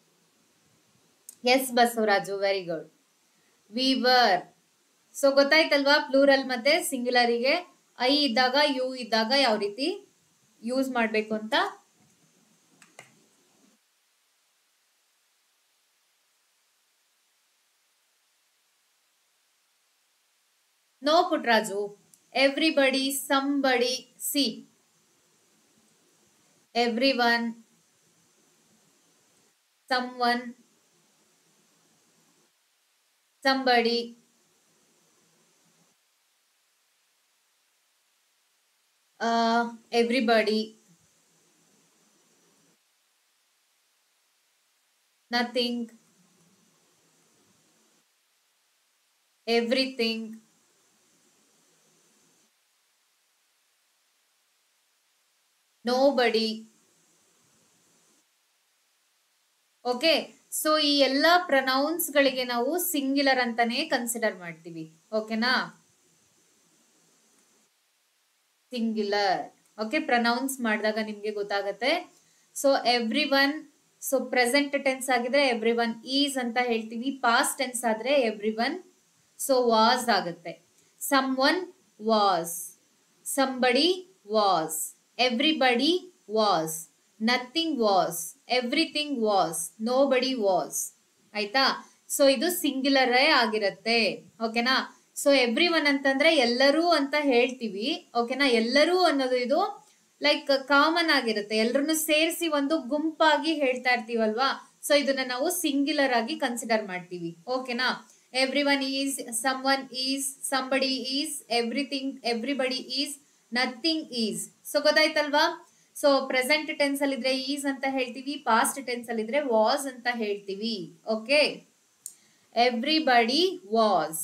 S Basavaraju very good we were so ಗೊತ್ತಾಯ್ತಲ್ವಾ ಪ್ಲೂರಲ್ ಮತ್ತೆ ಸಿಂಗ್ಯುಲರಿಗೆ ಐ ಇದ್ದಾಗ ಯು ಇದ್ದಾಗ ಯಾವ ರೀತಿ ಯೂಸ್ ಮಾಡಬೇಕು ಅಂತ no Putraju everybody somebody see everyone someone somebody uh everybody nothing everything nobody okay so ಈ ಎಲ್ಲಾ ಪ್ರನೌನ್ಸ್ ಗಳಿಗೆ ನಾವು ಸಿಂಗ್ಯುಲರ್ ಅಂತಾನೆ ಕನ್ಸಿಡರ್ ಮಾಡ್ತೀವಿ ಓಕೆನಾ ಸಿಂಗ್ಯುಲರ್ ಓಕೆ ಪ್ರನೌನ್ಸ್ ಮಾಡಿದಾಗ ನಿಮ್ಗೆ ಗೊತ್ತಾಗತ್ತೆ so everyone so present tense ಆಗಿದ್ರೆ ಎವ್ರಿ ಒನ್ ಈಸ್ ಅಂತ ಹೇಳ್ತೀವಿ ಪಾಸ್ಟ್ ಟೆನ್ಸ್ ಆದ್ರೆ ಎವ್ರಿ ಒನ್ ಸೊ ವಾಸ್ ಆಗುತ್ತೆ someone was somebody was everybody was nothing was everything was nobody was ಆಯ್ತಾ ಸೊ ಇದು ಸಿಂಗ್ಯುಲರ್ ಆಗಿರತ್ತೆ ಓಕೆನಾ ಸೊ ಎವ್ರಿ ಒನ್ ಅಂತಂದ್ರೆ ಎಲ್ಲರೂ ಅಂತ ಹೇಳ್ತೀವಿ ಓಕೆನಾ ಎಲ್ಲರೂ ಅನ್ನೋದು ಇದು ಲೈಕ್ ಕಾಮನ್ ಆಗಿರುತ್ತೆ ಎಲ್ಲರನ್ನು ಸೇರಿಸಿ ಒಂದು ಗುಂಪಾಗಿ ಹೇಳ್ತಾ ಇರ್ತೀವಲ್ವಾ ಸೊ ಇದನ್ನ ನಾವು ಸಿಂಗ್ಯುಲರ್ ಆಗಿ ಕನ್ಸಿಡರ್ ಮಾಡ್ತೀವಿ ಓಕೆನಾ everyone is someone is somebody is everything everybody is nothing is so ಗೊತ್ತಾಯ್ತಲ್ವಾ ಸೊ ಪ್ರೆಸೆಂಟ್ ಟೆನ್ಸ್ ಅಲ್ಲಿ ಇದ್ರೆ ಈಸ್ ಅಂತ ಹೇಳ್ತೀವಿ ಪಾಸ್ಟ್ ಟೆನ್ಸ್ ಅಲ್ಲಿ ಇದ್ರೆ ವಾಸ್ ಅಂತ ಹೇಳ್ತೀವಿ okay everybody was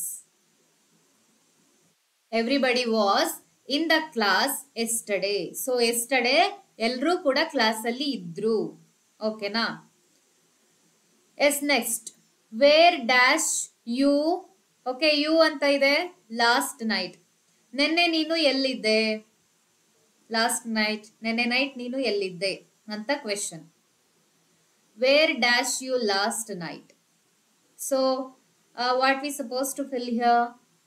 everybody was in the class yesterday so yesterday ಎಲ್ಲರೂ ಕೂಡ ಕ್ಲಾಸ್ ಅಲ್ಲಿ ಇದ್ರು ಓಕೆನಾ yes next where dash you okay you ಅಂತ ಇದೆ ಲಾಸ್ಟ್ ನೈಟ್ ನಿನ್ನೆ ನೀನು ಎಲ್ಲಿದ್ದೆ ಲಾಸ್ಟ್ ನೈಟ್ ನೆನ್ನೆ ನೈಟ್ ನೀನು ಎಲ್ಲಿದ್ದೆ ಅಂತ question where dash you last night so what we suppose to fill here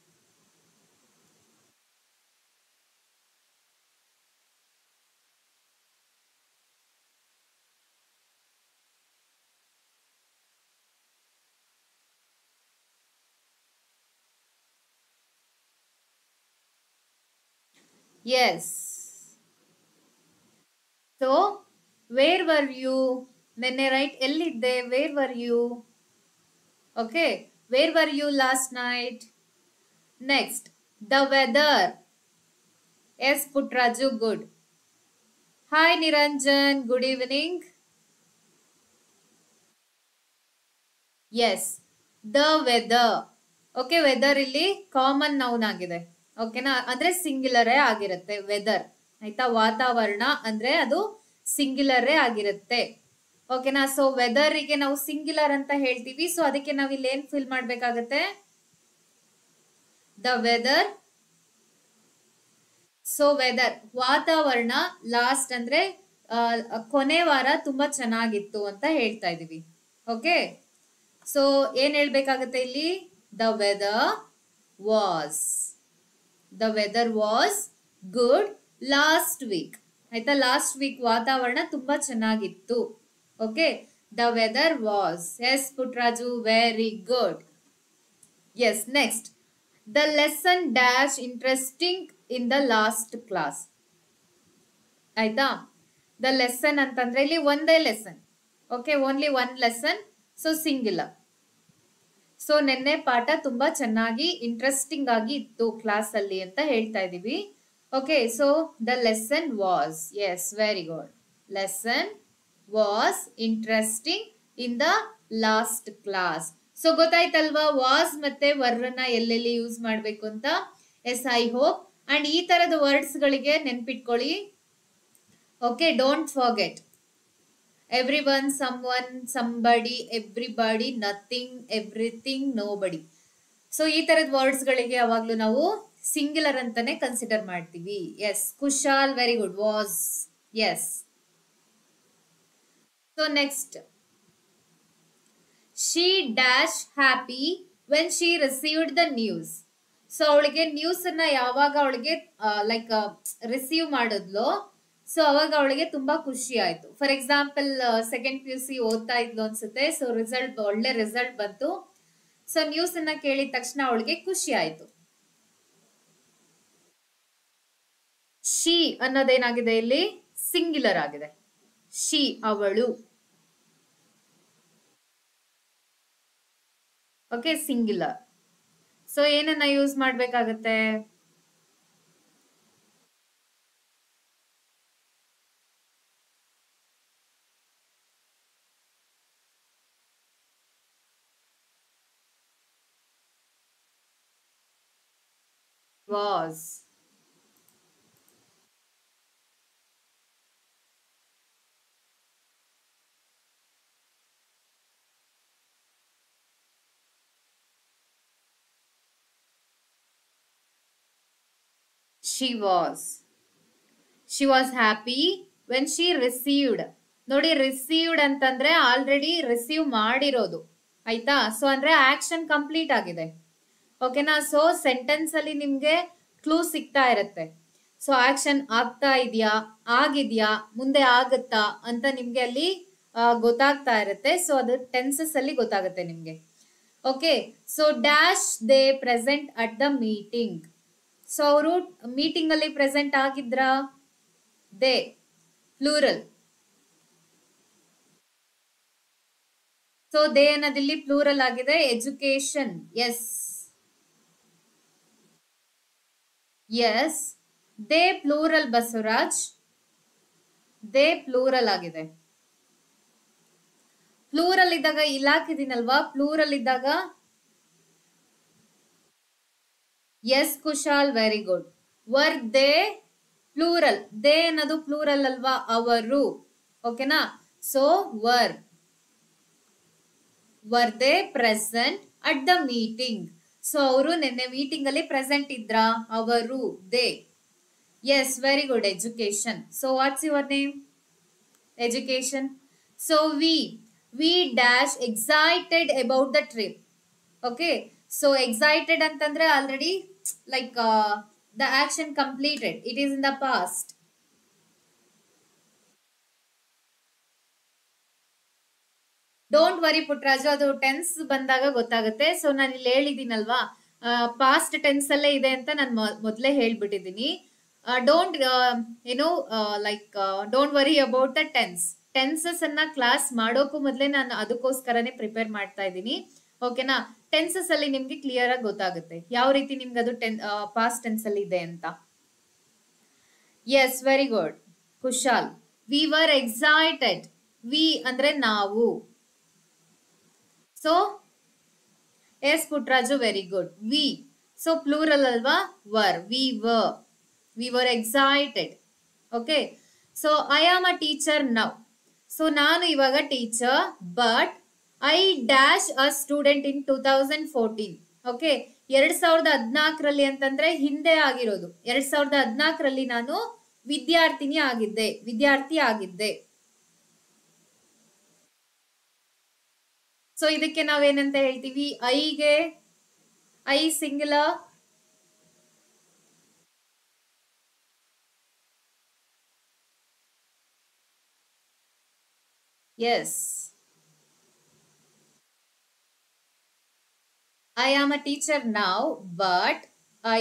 Yes. So, where were you? ನೆನ್ನೆ ರೈಟ್ ಎಲ್ಲಿದ್ದೆ where were you okay where were you last night next the weather yes Putraju good hi Niranjan good evening yes the weather okay weather ಇಲ್ಲಿ ಕಾಮನ್ ನೌನ್ ಆಗಿದೆ ಓಕೆನಾ ಅಂದ್ರೆ ಸಿಂಗ್ಯುಲರೇ ಆಗಿರುತ್ತೆ ವೆದರ್ ಆಯ್ತಾ ವಾತಾವರಣ ಅಂದ್ರೆ ಅದು ಸಿಂಗ್ಯುಲರೇ ಆಗಿರುತ್ತೆ ಓಕೆನಾ ಸೊ ವೆದರಿಗೆ ನಾವು ಸಿಂಗ್ಯುಲರ್ ಅಂತ ಹೇಳ್ತೀವಿ ಸೊ ಅದಕ್ಕೆ ನಾವು ಇಲ್ಲಿ ಏನ್ ಫಿಲ್ ಮಾಡ್ಬೇಕಾಗತ್ತೆ ದ ವೆದರ್ ಸೊ ವೆದರ್ ವಾತಾವರಣ ಲಾಸ್ಟ್ ಅಂದ್ರೆ ಆ, ಕೊನೆ ವಾರ ತುಂಬಾ ಚೆನ್ನಾಗಿತ್ತು ಅಂತ ಹೇಳ್ತಾ ಇದೀವಿ ಓಕೆ ಸೊ ಏನ್ ಹೇಳ್ಬೇಕಾಗತ್ತೆ ಇಲ್ಲಿ the weather was the weather was good last week ಆಯ್ತಾ ಲಾಸ್ಟ್ ವೀಕ್ ವಾತಾವರಣ ತುಂಬಾ ಚೆನ್ನಾಗಿತ್ತು okay the weather was yes Putraju very good yes next the lesson dash interesting in the last class ಆಯ್ತಾ ದ ಲೆಸನ್ ಅಂತಂದ್ರೆ ಇಲ್ಲಿ ಒಂದೇ lesson okay only one lesson so singular so ನಿನ್ನೆ ಪಾಠ ತುಂಬಾ ಚೆನ್ನಾಗಿ ಇಂಟ್ರೆಸ್ಟಿಂಗ್ ಆಗಿ ಇತ್ತು ಕ್ಲಾಸ್ ಅಲ್ಲಿ ಅಂತ ಹೇಳ್ತಾ ಇದೀವಿ okay so the lesson was yes very good lesson was interesting in the last class so ಗೊತ್ತಾಯ್ತಲ್ವಾ ವಾಸ್ ಮತ್ತೆ ವರ್ನ ಎಲ್ಲೆಲ್ಲಿ ಯೂಸ್ ಮಾಡ್ಬೇಕು ಅಂತ ಎಸ್ ಐ ಹೋಪ್ ಅಂಡ್ ಈ ತರದ ವರ್ಡ್ಸ್ ಗಳಿಗೆ ನೆನ್ಪಿಟ್ಕೊಳ್ಳಿ okay don't forget everyone someone somebody everybody nothing everything nobody so ಈ ತರದ ವರ್ಡ್ಸ್ ಗಳಿಗೆ ಯಾವಾಗ್ಲೂ ನಾವು ಸಿಂಗ್ಯುಲರ್ ಅಂತಾನೆ ಕನ್ಸಿಡರ್ ಮಾಡ್ತೀವಿ yes Kushal very good was yes so next she dash happy when she received the news so ಅವಳಿಗೆ ನ್ಯೂಸ್ ಅನ್ನ ಯಾವಾಗ ಅವಳಿಗೆ ಲೈಕ್ ರಿಸೀವ್ ಮಾಡಿದ್ಲು ಸೊ ಅವಾಗ ಅವಳಿಗೆ ತುಂಬಾ ಖುಷಿ ಆಯ್ತು for example second P U C ಓದ್ತಾ ಇದ್ಲು ಅನ್ಸುತ್ತೆ ಸೊ ರಿಸಲ್ಟ್ ಒಳ್ಳೆ ರಿಸಲ್ಟ್ ಬಂತು ಸೊ ನ್ಯೂಸ್ ಅನ್ನ ಕೇಳಿದ ತಕ್ಷಣ ಅವಳಿಗೆ ಖುಷಿ ಆಯ್ತು ಶಿ ಅನ್ನೋದೇನಾಗಿದೆ ಇಲ್ಲಿ ಸಿಂಗ್ಯುಲರ್ ಆಗಿದೆ ಶಿ ಅವಳು ಓಕೆ ಸಿಂಗ್ಯುಲರ್ ಸೊ ಏನನ್ನ ಯೂಸ್ ಮಾಡ್ಬೇಕಾಗತ್ತೆ was she was she was happy when she received ನೋಡಿ ರಿಸೀವ್ಡ್ ಅಂತಂದ್ರೆ ಆಲ್ರೆಡಿ ರಿಸೀವ್ ಮಾಡಿರೋದು ಆಯ್ತಾ ಸೊ ಅಂದ್ರೆ ಆಕ್ಷನ್ ಕಂಪ್ಲೀಟ್ ಆಗಿದೆ ಓಕೆನಾ ಸೊ ಸೆಂಟೆನ್ಸ್ ಅಲ್ಲಿ ನಿಮ್ಗೆ ಕ್ಲೂ ಸಿಗ್ತಾ ಇರತ್ತೆ ಸೊ ಆಕ್ಷನ್ ಆಗ್ತಾ ಇದೆಯಾ ಆಗಿದ್ಯಾ ಮುಂದೆ ಆಗುತ್ತಾ ಅಂತ ನಿಮ್ಗೆ ಅಲ್ಲಿ ಆ, ಗೊತ್ತಾಗ್ತಾ ಇರುತ್ತೆ ಸೊ ಅದು ಟೆನ್ಸಸ್ ಅಲ್ಲಿ ಗೊತ್ತಾಗುತ್ತೆ ನಿಮ್ಗೆ okay so dash they present at the meeting so ಅವರು ಮೀಟಿಂಗ್ ಅಲ್ಲಿ ಪ್ರೆಸೆಂಟ್ ಆಗಿದ್ರಾ ದೇ ಪ್ಲೂರಲ್ ಸೊ ದೇ ಅನ್ನೋದಿಲ್ಲಿ ಪ್ಲೂರಲ್ ಆಗಿದೆ education yes yes they plural Basavaraj they plural ಆಗಿದೆ ಪ್ಲೂರಲ್ ಇದ್ದಾಗ ಇಲಾಖೆದಿನಲ್ವಾ ಪ್ಲೂರಲ್ ಇದ್ದಾಗ yes Kushal very good were they plural they ಅನ್ನೋದು ಪ್ಲೂರಲ್ ಅಲ್ವಾ ಅವರು ಓಕೆನಾ so were were they present at the meeting so ಅವರು ನಿನ್ನೆ ಮೀಟಿಂಗ್ ಅಲ್ಲಿ ಪ್ರೆಸೆಂಟ್ ಇದ್ರ ಅವರು they S very good education so what's your name education so we we dash excited about the trip okay so excited ಅಂತಂದ್ರೆ already like the action completed it is in the past don't worry Putraju ಅದು ಟೆನ್ಸ್ ಬಂದಾಗ ಗೊತ್ತಾಗುತ್ತೆ ಸೊ ನಾನು ಇಲ್ಲಿ ಹೇಳಿದ್ದೀನಲ್ವಾ ಪಾಸ್ಟ್ ಟೆನ್ಸ್ ಅಲ್ಲೇ ಇದೆ ಅಂತ ನಾನು ಮೊದಲೇ ಹೇಳ್ಬಿಟ್ಟಿದ್ದೀನಿ ಡೋಂಟ್ ಏನು like don't worry about the tense tenses ಅನ್ನ ಕ್ಲಾಸ್ ಮಾಡೋಕ್ಕೂ ಮೊದಲೇ ನಾನು ಅದಕ್ಕೋಸ್ಕರನೇ ಪ್ರಿಪೇರ್ ಮಾಡ್ತಾ ಇದ್ದೀನಿ ಓಕೆನಾ ಟೆನ್ಸಸ್ ಅಲ್ಲಿ ನಿಮ್ಗೆ ಕ್ಲಿಯರ್ ಆಗಿ ಗೊತ್ತಾಗುತ್ತೆ ಯಾವ ರೀತಿ ನಿಮ್ಗೆ ಅದು ಟೆನ್ ಪಾಸ್ಟ್ ಟೆನ್ಸ್ ಅಲ್ಲಿ ಇದೆ ಅಂತ yes very good Kushal we were excited we ಅಂದ್ರೆ ನಾವು so yes Putraju very good we so plural ಅಲ್ವಾ were we we we were excited okay so I am a teacher now so ನಾನು ಇವಾಗ teacher but I dash a student in two thousand fourteen okay ಎರಡ್ ಸಾವಿರದ ಹದಿನಾಲ್ಕರಲ್ಲಿ ಅಂತಂದ್ರೆ ಹಿಂದೆ ಆಗಿರೋದು ಎರಡ್ ಸಾವಿರದ ಹದಿನಾಲ್ಕರಲ್ಲಿ ನಾನು ವಿದ್ಯಾರ್ಥಿನಿ ಆಗಿದ್ದೆ ವಿದ್ಯಾರ್ಥಿ ಆಗಿದ್ದೆ ಸೊ ಇದಕ್ಕೆ ನಾವೇನಂತ ಹೇಳ್ತೀವಿ ಐಗೆ I singular yes I am a teacher now, but I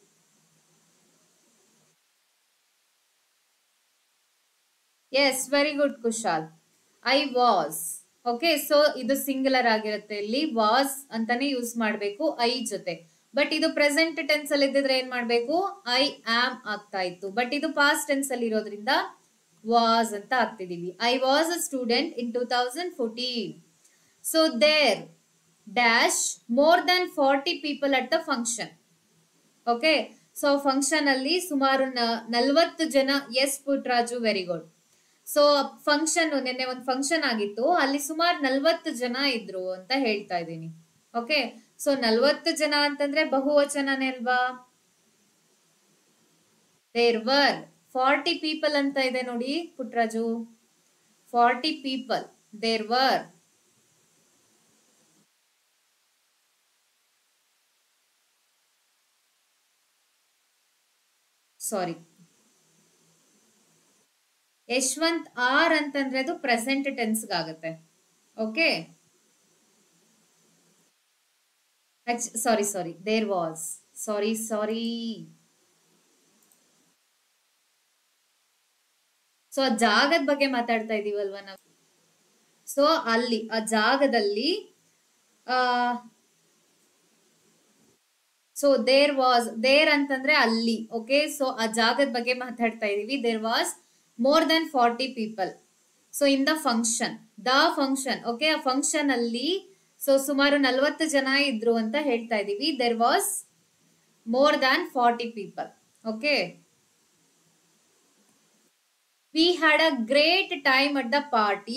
Yes, very good, Kushal. I was. Okay so ಇದು ಸಿಂಗುಲರ್ ಆಗಿರುತ್ತೆ ಇಲ್ಲಿ ವಾಸ್ ಅಂತಾನೆ ಯೂಸ್ ಮಾಡಬೇಕು ಐ ಜೊತೆ ಬಟ್ ಇದು ಪ್ರೆಸೆಂಟ್ ಟೆನ್ಸ್ ಅಲ್ಲಿ ಇದ್ದಿದ್ರೆ ಏನ್ ಮಾಡ್ಬೇಕು ಐ ಆಮ್ ಆಗ್ತಾ ಇತ್ತು ಬಟ್ ಇದು ಪಾಸ್ಟ್ ಟೆನ್ಸ್ ಅಲ್ಲಿ ಇರೋದ್ರಿಂದ ವಾಸ್ ಅಂತ ಆಗ್ತಿದೀವಿ I was a student in two thousand fourteen so there dash more than forty people at the function okay so function ಅಲ್ಲಿ ಸುಮಾರು ನಲ್ವತ್ತು ಜನ yes Putraju very good so function ನಿನ್ನೆ ಒಂದು ಫಂಕ್ಷನ್ ಆಗಿತ್ತು ಅಲ್ಲಿ ಸುಮಾರು ನಲ್ವತ್ತು ಜನ ಇದ್ರು ಅಂತ ಹೇಳ್ತಾ ಇದ್ದೀನಿ ಓಕೆ ಸೊ ನಲ್ವತ್ತು ಜನ ಅಂತಂದ್ರೆ ಬಹುವಚನನೇ ಅಲ್ವಾ ದೇರ್ ವರ್ ಫಾರ್ಟಿ ಪೀಪಲ್ ಅಂತ ಇದೆ ನೋಡಿ Putraju forty people there were sorry Yashwant are ಅಂತಂದ್ರೆ ಅದು ಪ್ರೆಸೆಂಟ್ ಟೆನ್ಸ್ ಆಗುತ್ತೆ okay sorry sorry there was sorry sorry so ಆ ಜಾಗದ ಬಗ್ಗೆ ಮಾತಾಡ್ತಾ ಇದೀವಲ್ವಾ ನಾವು ಸೊ ಅಲ್ಲಿ ಆ ಜಾಗದಲ್ಲಿ ಆ ಸೊ ದೇರ್ ವಾಸ್ ದೇರ್ ಅಂತಂದ್ರೆ ಅಲ್ಲಿ ಓಕೆ ಸೊ ಆ ಜಾಗದ ಬಗ್ಗೆ ಮಾತಾಡ್ತಾ ಇದೀವಿ there was more than forty people so in the function the function okay ಆ ಫಂಕ್ಷನ್ ಅಲ್ಲಿ ಸೊ ಸುಮಾರು ನಲ್ವತ್ತು ಜನ ಇದ್ರು ಅಂತ ಹೇಳ್ತಾ ಇದೀವಿ there was more than forty people okay we had a great time at the party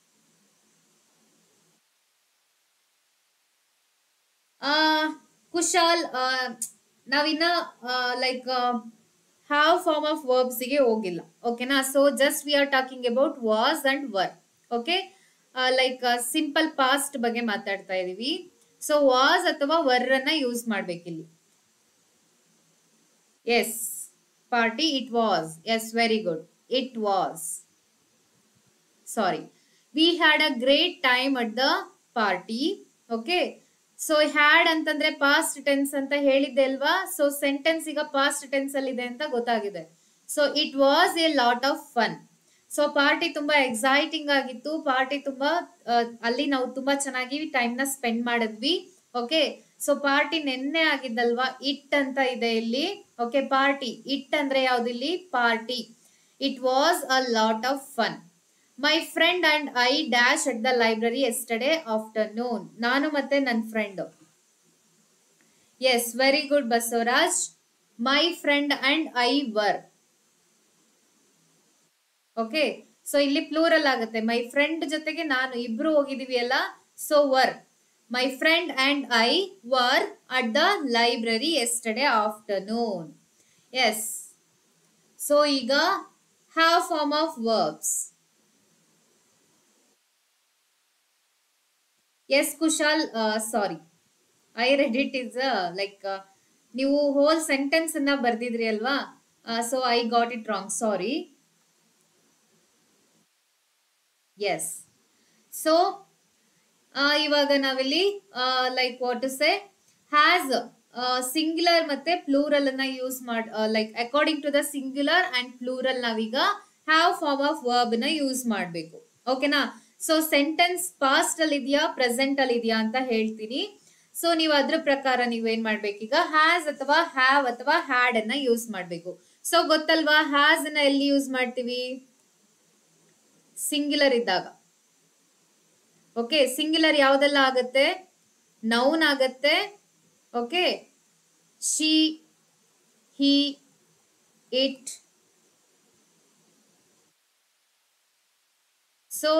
Kushal ನಾವಿನ್ನ ಲೈಕ್ ಹ್ಯಾವ್ ಫಾರ್ಮ್ ಆಫ್ ವರ್ಬ್ಸ್ಗೆ ಹೋಗಿಲ್ಲ ಓಕೆನಾ so just we are talking about was and were okay like simple past ಬಗ್ಗೆ ಮಾತಾಡ್ತಾ ಇದೀವಿ ಸೊ ವಾಸ್ ಅಥವಾ ವರ್ ಅನ್ನ ಯೂಸ್ ಮಾಡ್ಬೇಕಿಲ್ಲಿ yes party it was yes very good it was sorry we had a great time at the party okay so had ಅಂತಂದ್ರೆ ಪಾಸ್ಟ್ ಟೆನ್ಸ್ ಅಂತ ಹೇಳಿದ್ದೆ ಅಲ್ವಾ ಸೊ ಸೆಂಟೆನ್ಸ್ ಈಗ ಪಾಸ್ಟ್ ಟೆನ್ಸ್ ಅಲ್ಲಿ ಇದೆ ಅಂತ ಗೊತ್ತಾಗಿದೆ so it was a lot of fun so party ತುಂಬಾ ಎಕ್ಸೈಟಿಂಗ್ ಆಗಿತ್ತು ಪಾರ್ಟಿ ತುಂಬಾ ಅಲ್ಲಿ ನಾವು ತುಂಬಾ ಚೆನ್ನಾಗಿ ಟೈಮ್ ನ ಸ್ಪೆಂಡ್ ಮಾಡಿದ್ವಿ ಓಕೆ ಸೊ ಪಾರ್ಟಿ ನೆನ್ನೆ ಆಗಿದ್ದಲ್ವಾ ಇಟ್ ಅಂತ ಇದೆ ಇಲ್ಲಿ ಓಕೆ ಪಾರ್ಟಿ ಇಟ್ ಅಂದ್ರೆ ಯಾವ್ದು ಇಲ್ಲಿ party it was a lot of fun my friend and I dash at the library yesterday afternoon ನಾನು ಮತ್ತೆ ನನ್ನ friend yes very good Basavaraj my friend and I were okay so ಇಲ್ಲಿ ಪ್ಲೂರಲ್ ಆಗುತ್ತೆ ಮೈ ಫ್ರೆಂಡ್ ಜೊತೆಗೆ ನಾನು ಇಬ್ರು ಹೋಗಿದೀವಿ ಅಲ್ಲ so were my friend and I were at the library yesterday afternoon yes so ಈಗ have form of verbs yes Kushal sorry I read it is like ನೀವು ಹೋಲ್ ಸೆಂಟೆನ್ಸ್ ಅನ್ನ ಬರ್ದಿದ್ರಿ ಅಲ್ವಾ so I got it wrong sorry yes so ಇವಾಗ ನಾವಿಲ್ಲಿ like what to say has singular ಮತ್ತೆ ಪ್ಲೂರಲ್ ಅನ್ನ ಯೂಸ್ ಮಾಡ್ like according to the singular and plural ನಾವೀಗ ಹ್ಯಾವ್ ಫಾರ್ಮ್ ಆಫ್ ವರ್ಬ್ ನ ಯೂಸ್ ಮಾಡಬೇಕು ಓಕೆನಾ ಸೊ ಸೆಂಟೆನ್ಸ್ ಪಾಸ್ಟ್ ಅಲ್ಲಿ ಇದೆಯಾ ಪ್ರೆಸೆಂಟ್ ಅಲ್ಲಿ ಇದೆಯಾ ಅಂತ ಹೇಳ್ತೀನಿ ಸೊ ನೀವು ಅದ್ರ ಪ್ರಕಾರ ನೀವು ಏನ್ ಮಾಡ್ಬೇಕೀಗ ಹ್ಯಾಸ್ ಅಥವಾ ಹ್ಯಾವ್ ಅಥವಾ ಹ್ಯಾಡ್ ಅನ್ನ ಯೂಸ್ ಮಾಡ್ಬೇಕು ಸೊ ಗೊತ್ತಲ್ವಾ ಹ್ಯಾಸ್ ಅನ್ನ ಎಲ್ಲಿ ಯೂಸ್ ಮಾಡ್ತೀವಿ ಸಿಂಗ್ಯುಲರ್ ಇದ್ದಾಗ ಓಕೆ ಸಿಂಗ್ಯುಲರ್ ಯಾವ್ದೆಲ್ಲ ಆಗತ್ತೆ ನೌನ್ ಆಗತ್ತೆ okay she he it so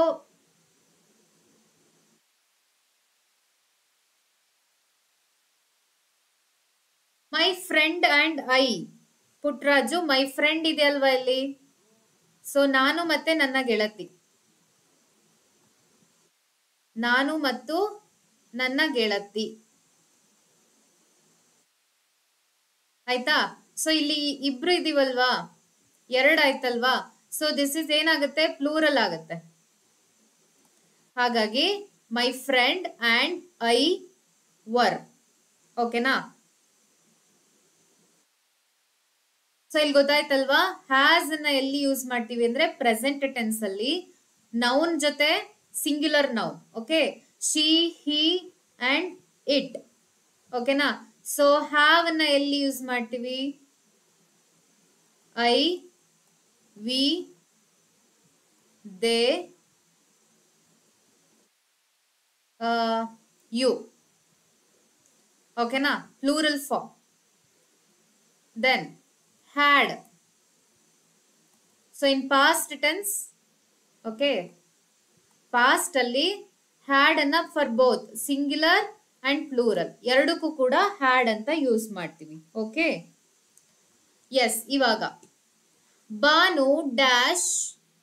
my friend and I Putraju my friend ಇದೆ ಅಲ್ವಾ ಇಲ್ಲಿ ಸೊ ನಾನು ಮತ್ತೆ ನನ್ನ ಗೆಳತಿ ನಾನು ಮತ್ತು ನನ್ನ ಗೆಳತಿ ಆಯ್ತಾ ಸೊ ಇಲ್ಲಿ ಇಬ್ರು ಇದೀವಲ್ವಾ ಎರಡ್ ಆಯ್ತಲ್ವಾ ಸೊ ದಿಸ್ ಇಸ್ ಏನಾಗುತ್ತೆ ಪ್ಲೂರಲ್ ಆಗುತ್ತೆ ಹಾಗಾಗಿ my friend and I were ಓಕೆನಾ ಸೊ ಇಲ್ಲಿ ಗೊತ್ತಾಯ್ತಲ್ವಾ ಹ್ಯಾಸ್ ಅನ್ನ ಎಲ್ಲಿ ಯೂಸ್ ಮಾಡ್ತೀವಿ ಅಂದ್ರೆ ಪ್ರೆಸೆಂಟ್ ಟೆನ್ಸ್ ಅಲ್ಲಿ ನೌನ್ ಜೊತೆ singular noun okay she he and it ಓಕೆನಾ ಸೊ ಹ್ಯಾವ್ ಅನ್ನ ಎಲ್ಲಿ ಯೂಸ್ ಮಾಡ್ತೀವಿ ಐ ವಿ ದೇ ಯು ಓಕೆನಾ plural form then had so in past tense okay past ಅಲ್ಲಿ ಹ್ಯಾಡ್ ಅನ್ನ for both singular and plural ಎರಡಕ್ಕೂ ಕೂಡ ಹ್ಯಾಡ್ ಅಂತ ಯೂಸ್ ಮಾಡ್ತೀವಿ ಓಕೆ ಎಸ್ ಇವಾಗ Banu dash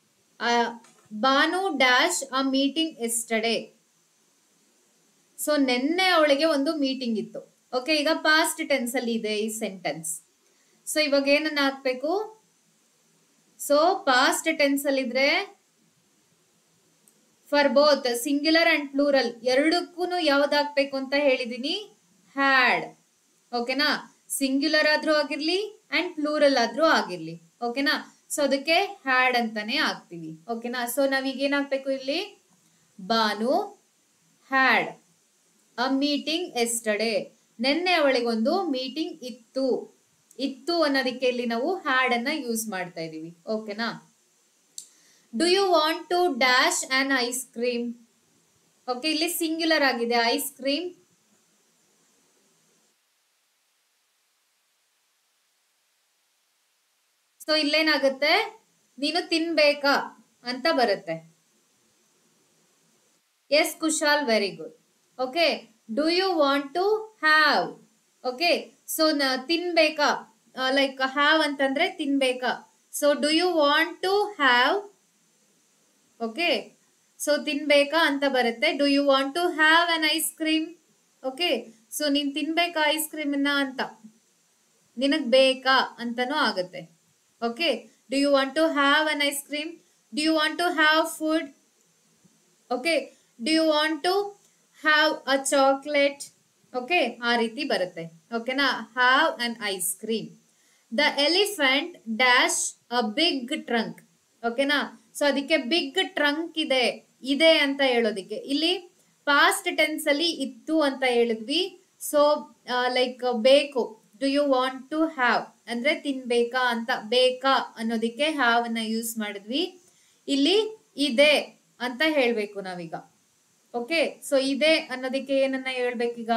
Banu dash a meeting yesterday so ನಿನ್ನೆ ಅವಳಿಗೆ ಒಂದು ಮೀಟಿಂಗ್ ಇತ್ತು ಓಕೆ ಈಗ ಪಾಸ್ಟ್ ಟೆನ್ಸ್ ಅಲ್ಲಿ ಇದೆ ಈ ಸೆಂಟೆನ್ಸ್ ಸೊ ಇವಾಗ ಏನನ್ನ ಹಾಕ್ಬೇಕು ಸೊ ಪಾಸ್ಟ್ ಟೆನ್ಸ್ ಅಲ್ಲಿ ಇದ್ರೆ for both singular and plural ಎರಡಕ್ಕೂ ಯಾವ್ದು ಹಾಕ್ಬೇಕು ಅಂತ ಹೇಳಿದೀನಿ ಹ್ಯಾಡ್ ಓಕೆನಾ ಸಿಂಗ್ಯುಲರ್ ಆದ್ರೂ ಆಗಿರ್ಲಿ ಅಂಡ್ ಪ್ಲೂರಲ್ ಆದ್ರೂ ಆಗಿರ್ಲಿ ಓಕೆನಾ ಸೊ ಅದಕ್ಕೆ ಹ್ಯಾಡ್ ಅಂತಾನೆ ಹಾಕ್ತೀವಿ ಓಕೆನಾ ಸೊ ನಾವೀಗ ಏನ್ ಹಾಕ್ಬೇಕು ಇಲ್ಲಿ Banu had a meeting yesterday ನಿನ್ನೆ ಅವಳಿಗೊಂದು ಮೀಟಿಂಗ್ ಇತ್ತು ಇತ್ತು ಅನ್ನೋದಕ್ಕೆ ಇಲ್ಲಿ ನಾವು ಹ್ಯಾಡ್ ಅನ್ನ ಯೂಸ್ ಮಾಡ್ತಾ ಇದೀವಿ ಓಕೆನಾ do you want to dash an ice cream okay ಇಲ್ಲಿ ಸಿಂಗ್ಯುಲರ್ ಆಗಿದೆ ಐಸ್ ಕ್ರೀಮ್ ಸೊ ಇಲ್ಲೇನಾಗುತ್ತೆ ನೀನು ತಿನ್ಬೇಕಾ ಅಂತ ಬರುತ್ತೆ yes Kushal very good okay do you want to have okay so ತಿನ್ಬೇಕಾ ಲೈಕ್ ಹ್ಯಾವ್ ಅಂತಂದ್ರೆ ತಿನ್ಬೇಕಾ so do you want to have okay so ತಿನ್ಬೇಕಾ ಅಂತ ಬರುತ್ತೆ do you want to have an ice cream okay so ನೀನ್ ತಿನ್ಬೇಕಾ ಐಸ್ ಕ್ರೀಮ್ ಅಂತ ನಿನಗ್ ಬೇಕಾ ಅಂತಾನೂ ಆಗುತ್ತೆ okay do you want to have an ice cream do you want to have food okay do you want to have a chocolate okay ಆ ರೀತಿ ಬರುತ್ತೆ ಓಕೆನಾ have an ice cream the elephant dash a big trunk ಓಕೆನಾ ಸೊ ಅದಕ್ಕೆ ಬಿಗ್ ಟ್ರಂಕ್ ಇದೆ ಇದೆ ಅಂತ ಹೇಳೋದಿಕ್ಕೆ ಇಲ್ಲಿ ಪಾಸ್ಟ್ ಟೆನ್ಸ್ ಅಲ್ಲಿ ಇತ್ತು ಅಂತ ಹೇಳಿದ್ವಿ ಸೊ ಲೈಕ್ ಬೇಕು do you want to have ಅಂದ್ರೆ ತಿನ್ಬೇಕಾ ಅಂತ ಬೇಕಾ ಅನ್ನೋದಕ್ಕೆ ಹ್ಯಾವ್ ಅನ್ನ ಯೂಸ್ ಮಾಡಿದ್ವಿ ಇಲ್ಲಿ ಇದೆ ಅಂತ ಹೇಳ್ಬೇಕು ನಾವೀಗ ಓಕೆ ಸೊ ಇದೆ ಅನ್ನೋದಕ್ಕೆ ಏನನ್ನ ಹೇಳ್ಬೇಕೀಗ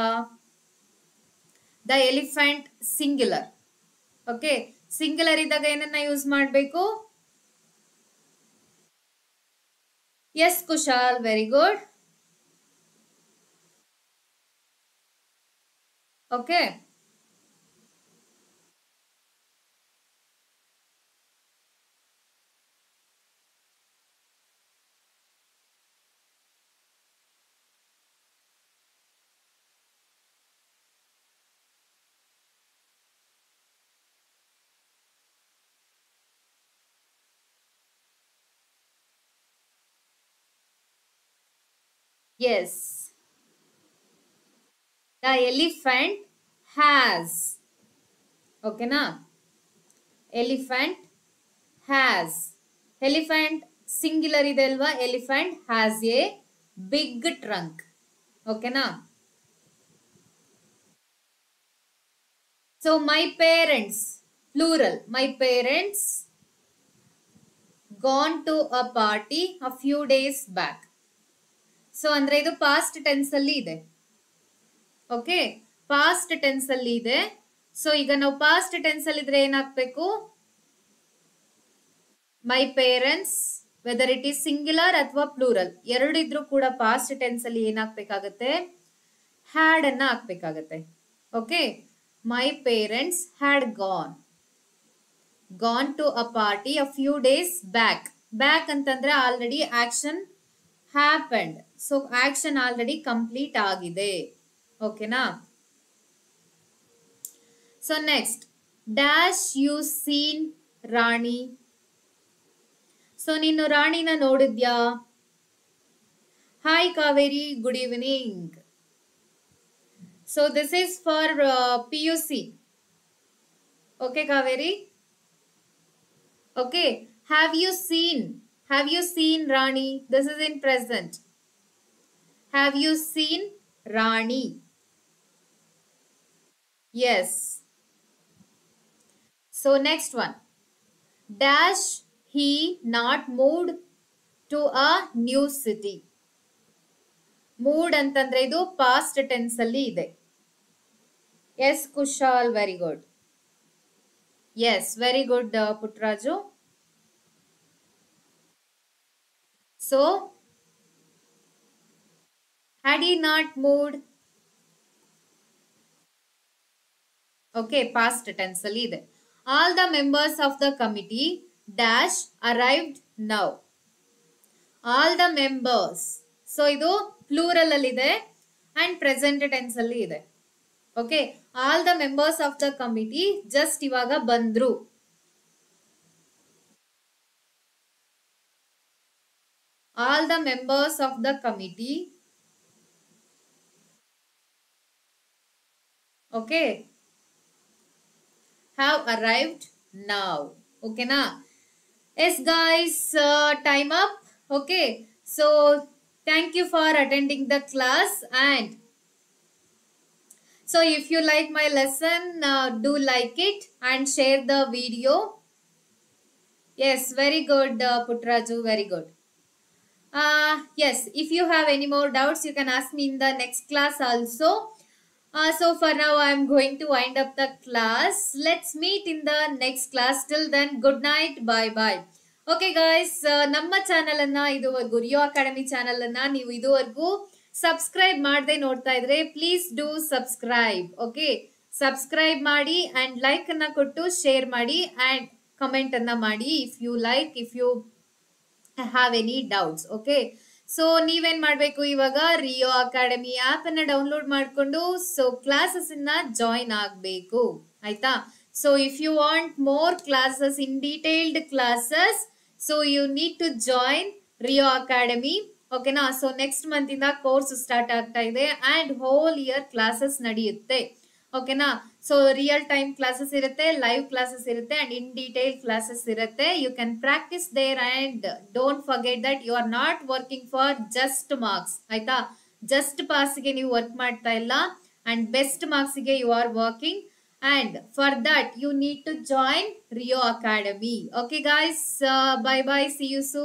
the elephant singular okay singular ಇದ್ದಾಗ ಏನನ್ನ ಯೂಸ್ ಮಾಡಬೇಕು yes Kushal very good okay Yes. The elephant has. ಓಕೆನಾ ಎಲಿಫೆಂಟ್ ಹ್ಯಾಸ್ ಎಲಿಫೆಂಟ್ ಸಿಂಗ್ಯುಲರ್ ಇದೆ ಅಲ್ವಾ elephant has a big trunk ಓಕೆನಾ so my parents plural my parents gone to a party a few days back so ಅಂದ್ರೆ ಇದು ಪಾಸ್ಟ್ ಟೆನ್ಸ್ ಅಲ್ಲಿ ಇದೆ ಓಕೆ ಪಾಸ್ಟ್ ಟೆನ್ಸ್ ಅಲ್ಲಿ ಇದೆ ಸೊ ಈಗ ನಾವು ಪಾಸ್ಟ್ ಟೆನ್ಸ್ ಅಲ್ಲಿ ಇದ್ರೆ ಏನಾಗ್ಬೇಕು my parents whether it is singular ಅಥವಾ ಪ್ಲೂರಲ್ ಎರಡು ಇದ್ರೂ ಕೂಡ ಪಾಸ್ಟ್ ಟೆನ್ಸ್ ಅಲ್ಲಿ ಏನಾಗ್ಬೇಕಾಗತ್ತೆ ಹ್ಯಾಡ್ ಅನ್ನ ಹಾಕ್ಬೇಕಾಗತ್ತೆ okay my parents had gone gone to a party a few days back back ಅಂತಂದ್ರೆ already action happened so action already complete ಆಗಿದೆ ಓಕೆನಾ so next dash you seen Rani so ನೀನು ರಾಣಿನ ನೋಡಿದ್ಯಾ hi Kaveri good evening so this is for P U C okay Kaveri okay have you seen have you seen Rani this is in present have you seen Rani yes so next one dash he not moved to a new city moved ಅಂತಂದ್ರೆ ಇದು ಪಾಸ್ಟ್ ಟೆನ್ಸ್ ಅಲ್ಲಿ ಇದೆ yes Kushal very good yes very good Puttaraju so had he not moved okay past tense ಅಲ್ಲಿ ಇದೆ all the members of the committee dash arrived now all the members so ಇದು ಪ್ಲೂರಲ್ ಅಲ್ಲಿ ಇದೆ ಅಂಡ್ ಪ್ರೆಸೆಂಟ್ ಟೆನ್ಸ್ ಅಲ್ಲಿ ಇದೆ okay all the members of the committee just ಇವಾಗ ಬಂದ್ರು all the members of the committee okay have arrived now okay na yes guys uh, time up okay so thank you for attending the class and so if you like my lesson uh, do like it and share the video yes very good uh, putraju very good uh, yes if you have any more doubts you can ask me in the next class also uh, so for now, I'm going to wind up the class. Let's meet in the next class. Till then, good night. Bye bye. Okay guys ನಮ್ಮ ಚಾನಲ್ ಅನ್ನ ಇದುವರೆಗೂ ರಿಯೋ ಅಕಾಡೆಮಿ ಚಾನಲ್ ಅನ್ನ ನೀವು ಇದುವರೆಗೂ ಸಬ್ಸ್ಕ್ರೈಬ್ ಮಾಡದೆ ನೋಡ್ತಾ ಇದ್ರೆ please do subscribe okay subscribe ಮಾಡಿ ಅಂಡ್ ಲೈಕ್ ಅನ್ನ ಕೊಟ್ಟು ಶೇರ್ ಮಾಡಿ ಅಂಡ್ ಕಮೆಂಟ್ ಅನ್ನ ಮಾಡಿ if you like if you have any doubts okay so ನೀವೇನ್ ಮಾಡ್ಬೇಕು ಇವಾಗ ರಿಯೋ ಅಕಾಡೆಮಿ ಆಪ್ ಅನ್ನ ಡೌನ್ಲೋಡ್ ಮಾಡ್ಕೊಂಡು ಸೊ ಕ್ಲಾಸಸ್ ಅನ್ನ ಜಾಯಿನ್ ಆಗ್ಬೇಕು ಆಯ್ತಾ so if you want more classes in detailed classes so you need to join Rio academy ಓಕೆನಾ ಸೊ ನೆಕ್ಸ್ಟ್ ಮಂತ್ ಇಂದ ಕೋರ್ಸ್ ಸ್ಟಾರ್ಟ್ ಆಗ್ತಾ ಇದೆ ಅಂಡ್ ಹೋಲ್ ಇಯರ್ ಕ್ಲಾಸಸ್ ನಡೆಯುತ್ತೆ ಓಕೆನಾ ಸೊ ರಿಯಲ್ ಟೈಮ್ ಕ್ಲಾಸಸ್ ಇರುತ್ತೆ ಲೈವ್ ಕ್ಲಾಸಸ್ ಇರುತ್ತೆ ಅಂಡ್ ಇನ್ ಡೀಟೇಲ್ ಕ್ಲಾಸಸ್ ಇರುತ್ತೆ you can practice there and don't forget that you are not working for just marks ಆಯ್ತಾ ಜಸ್ಟ್ ಪಾಸ್ಗೆ ನೀವು ವರ್ಕ್ ಮಾಡ್ತಾ ಇಲ್ಲ ಅಂಡ್ ಬೆಸ್ಟ್ ಮಾರ್ಕ್ಸ್ಗೆ you are working and for that you need to join rio academy okay guys uh, bye bye see you soon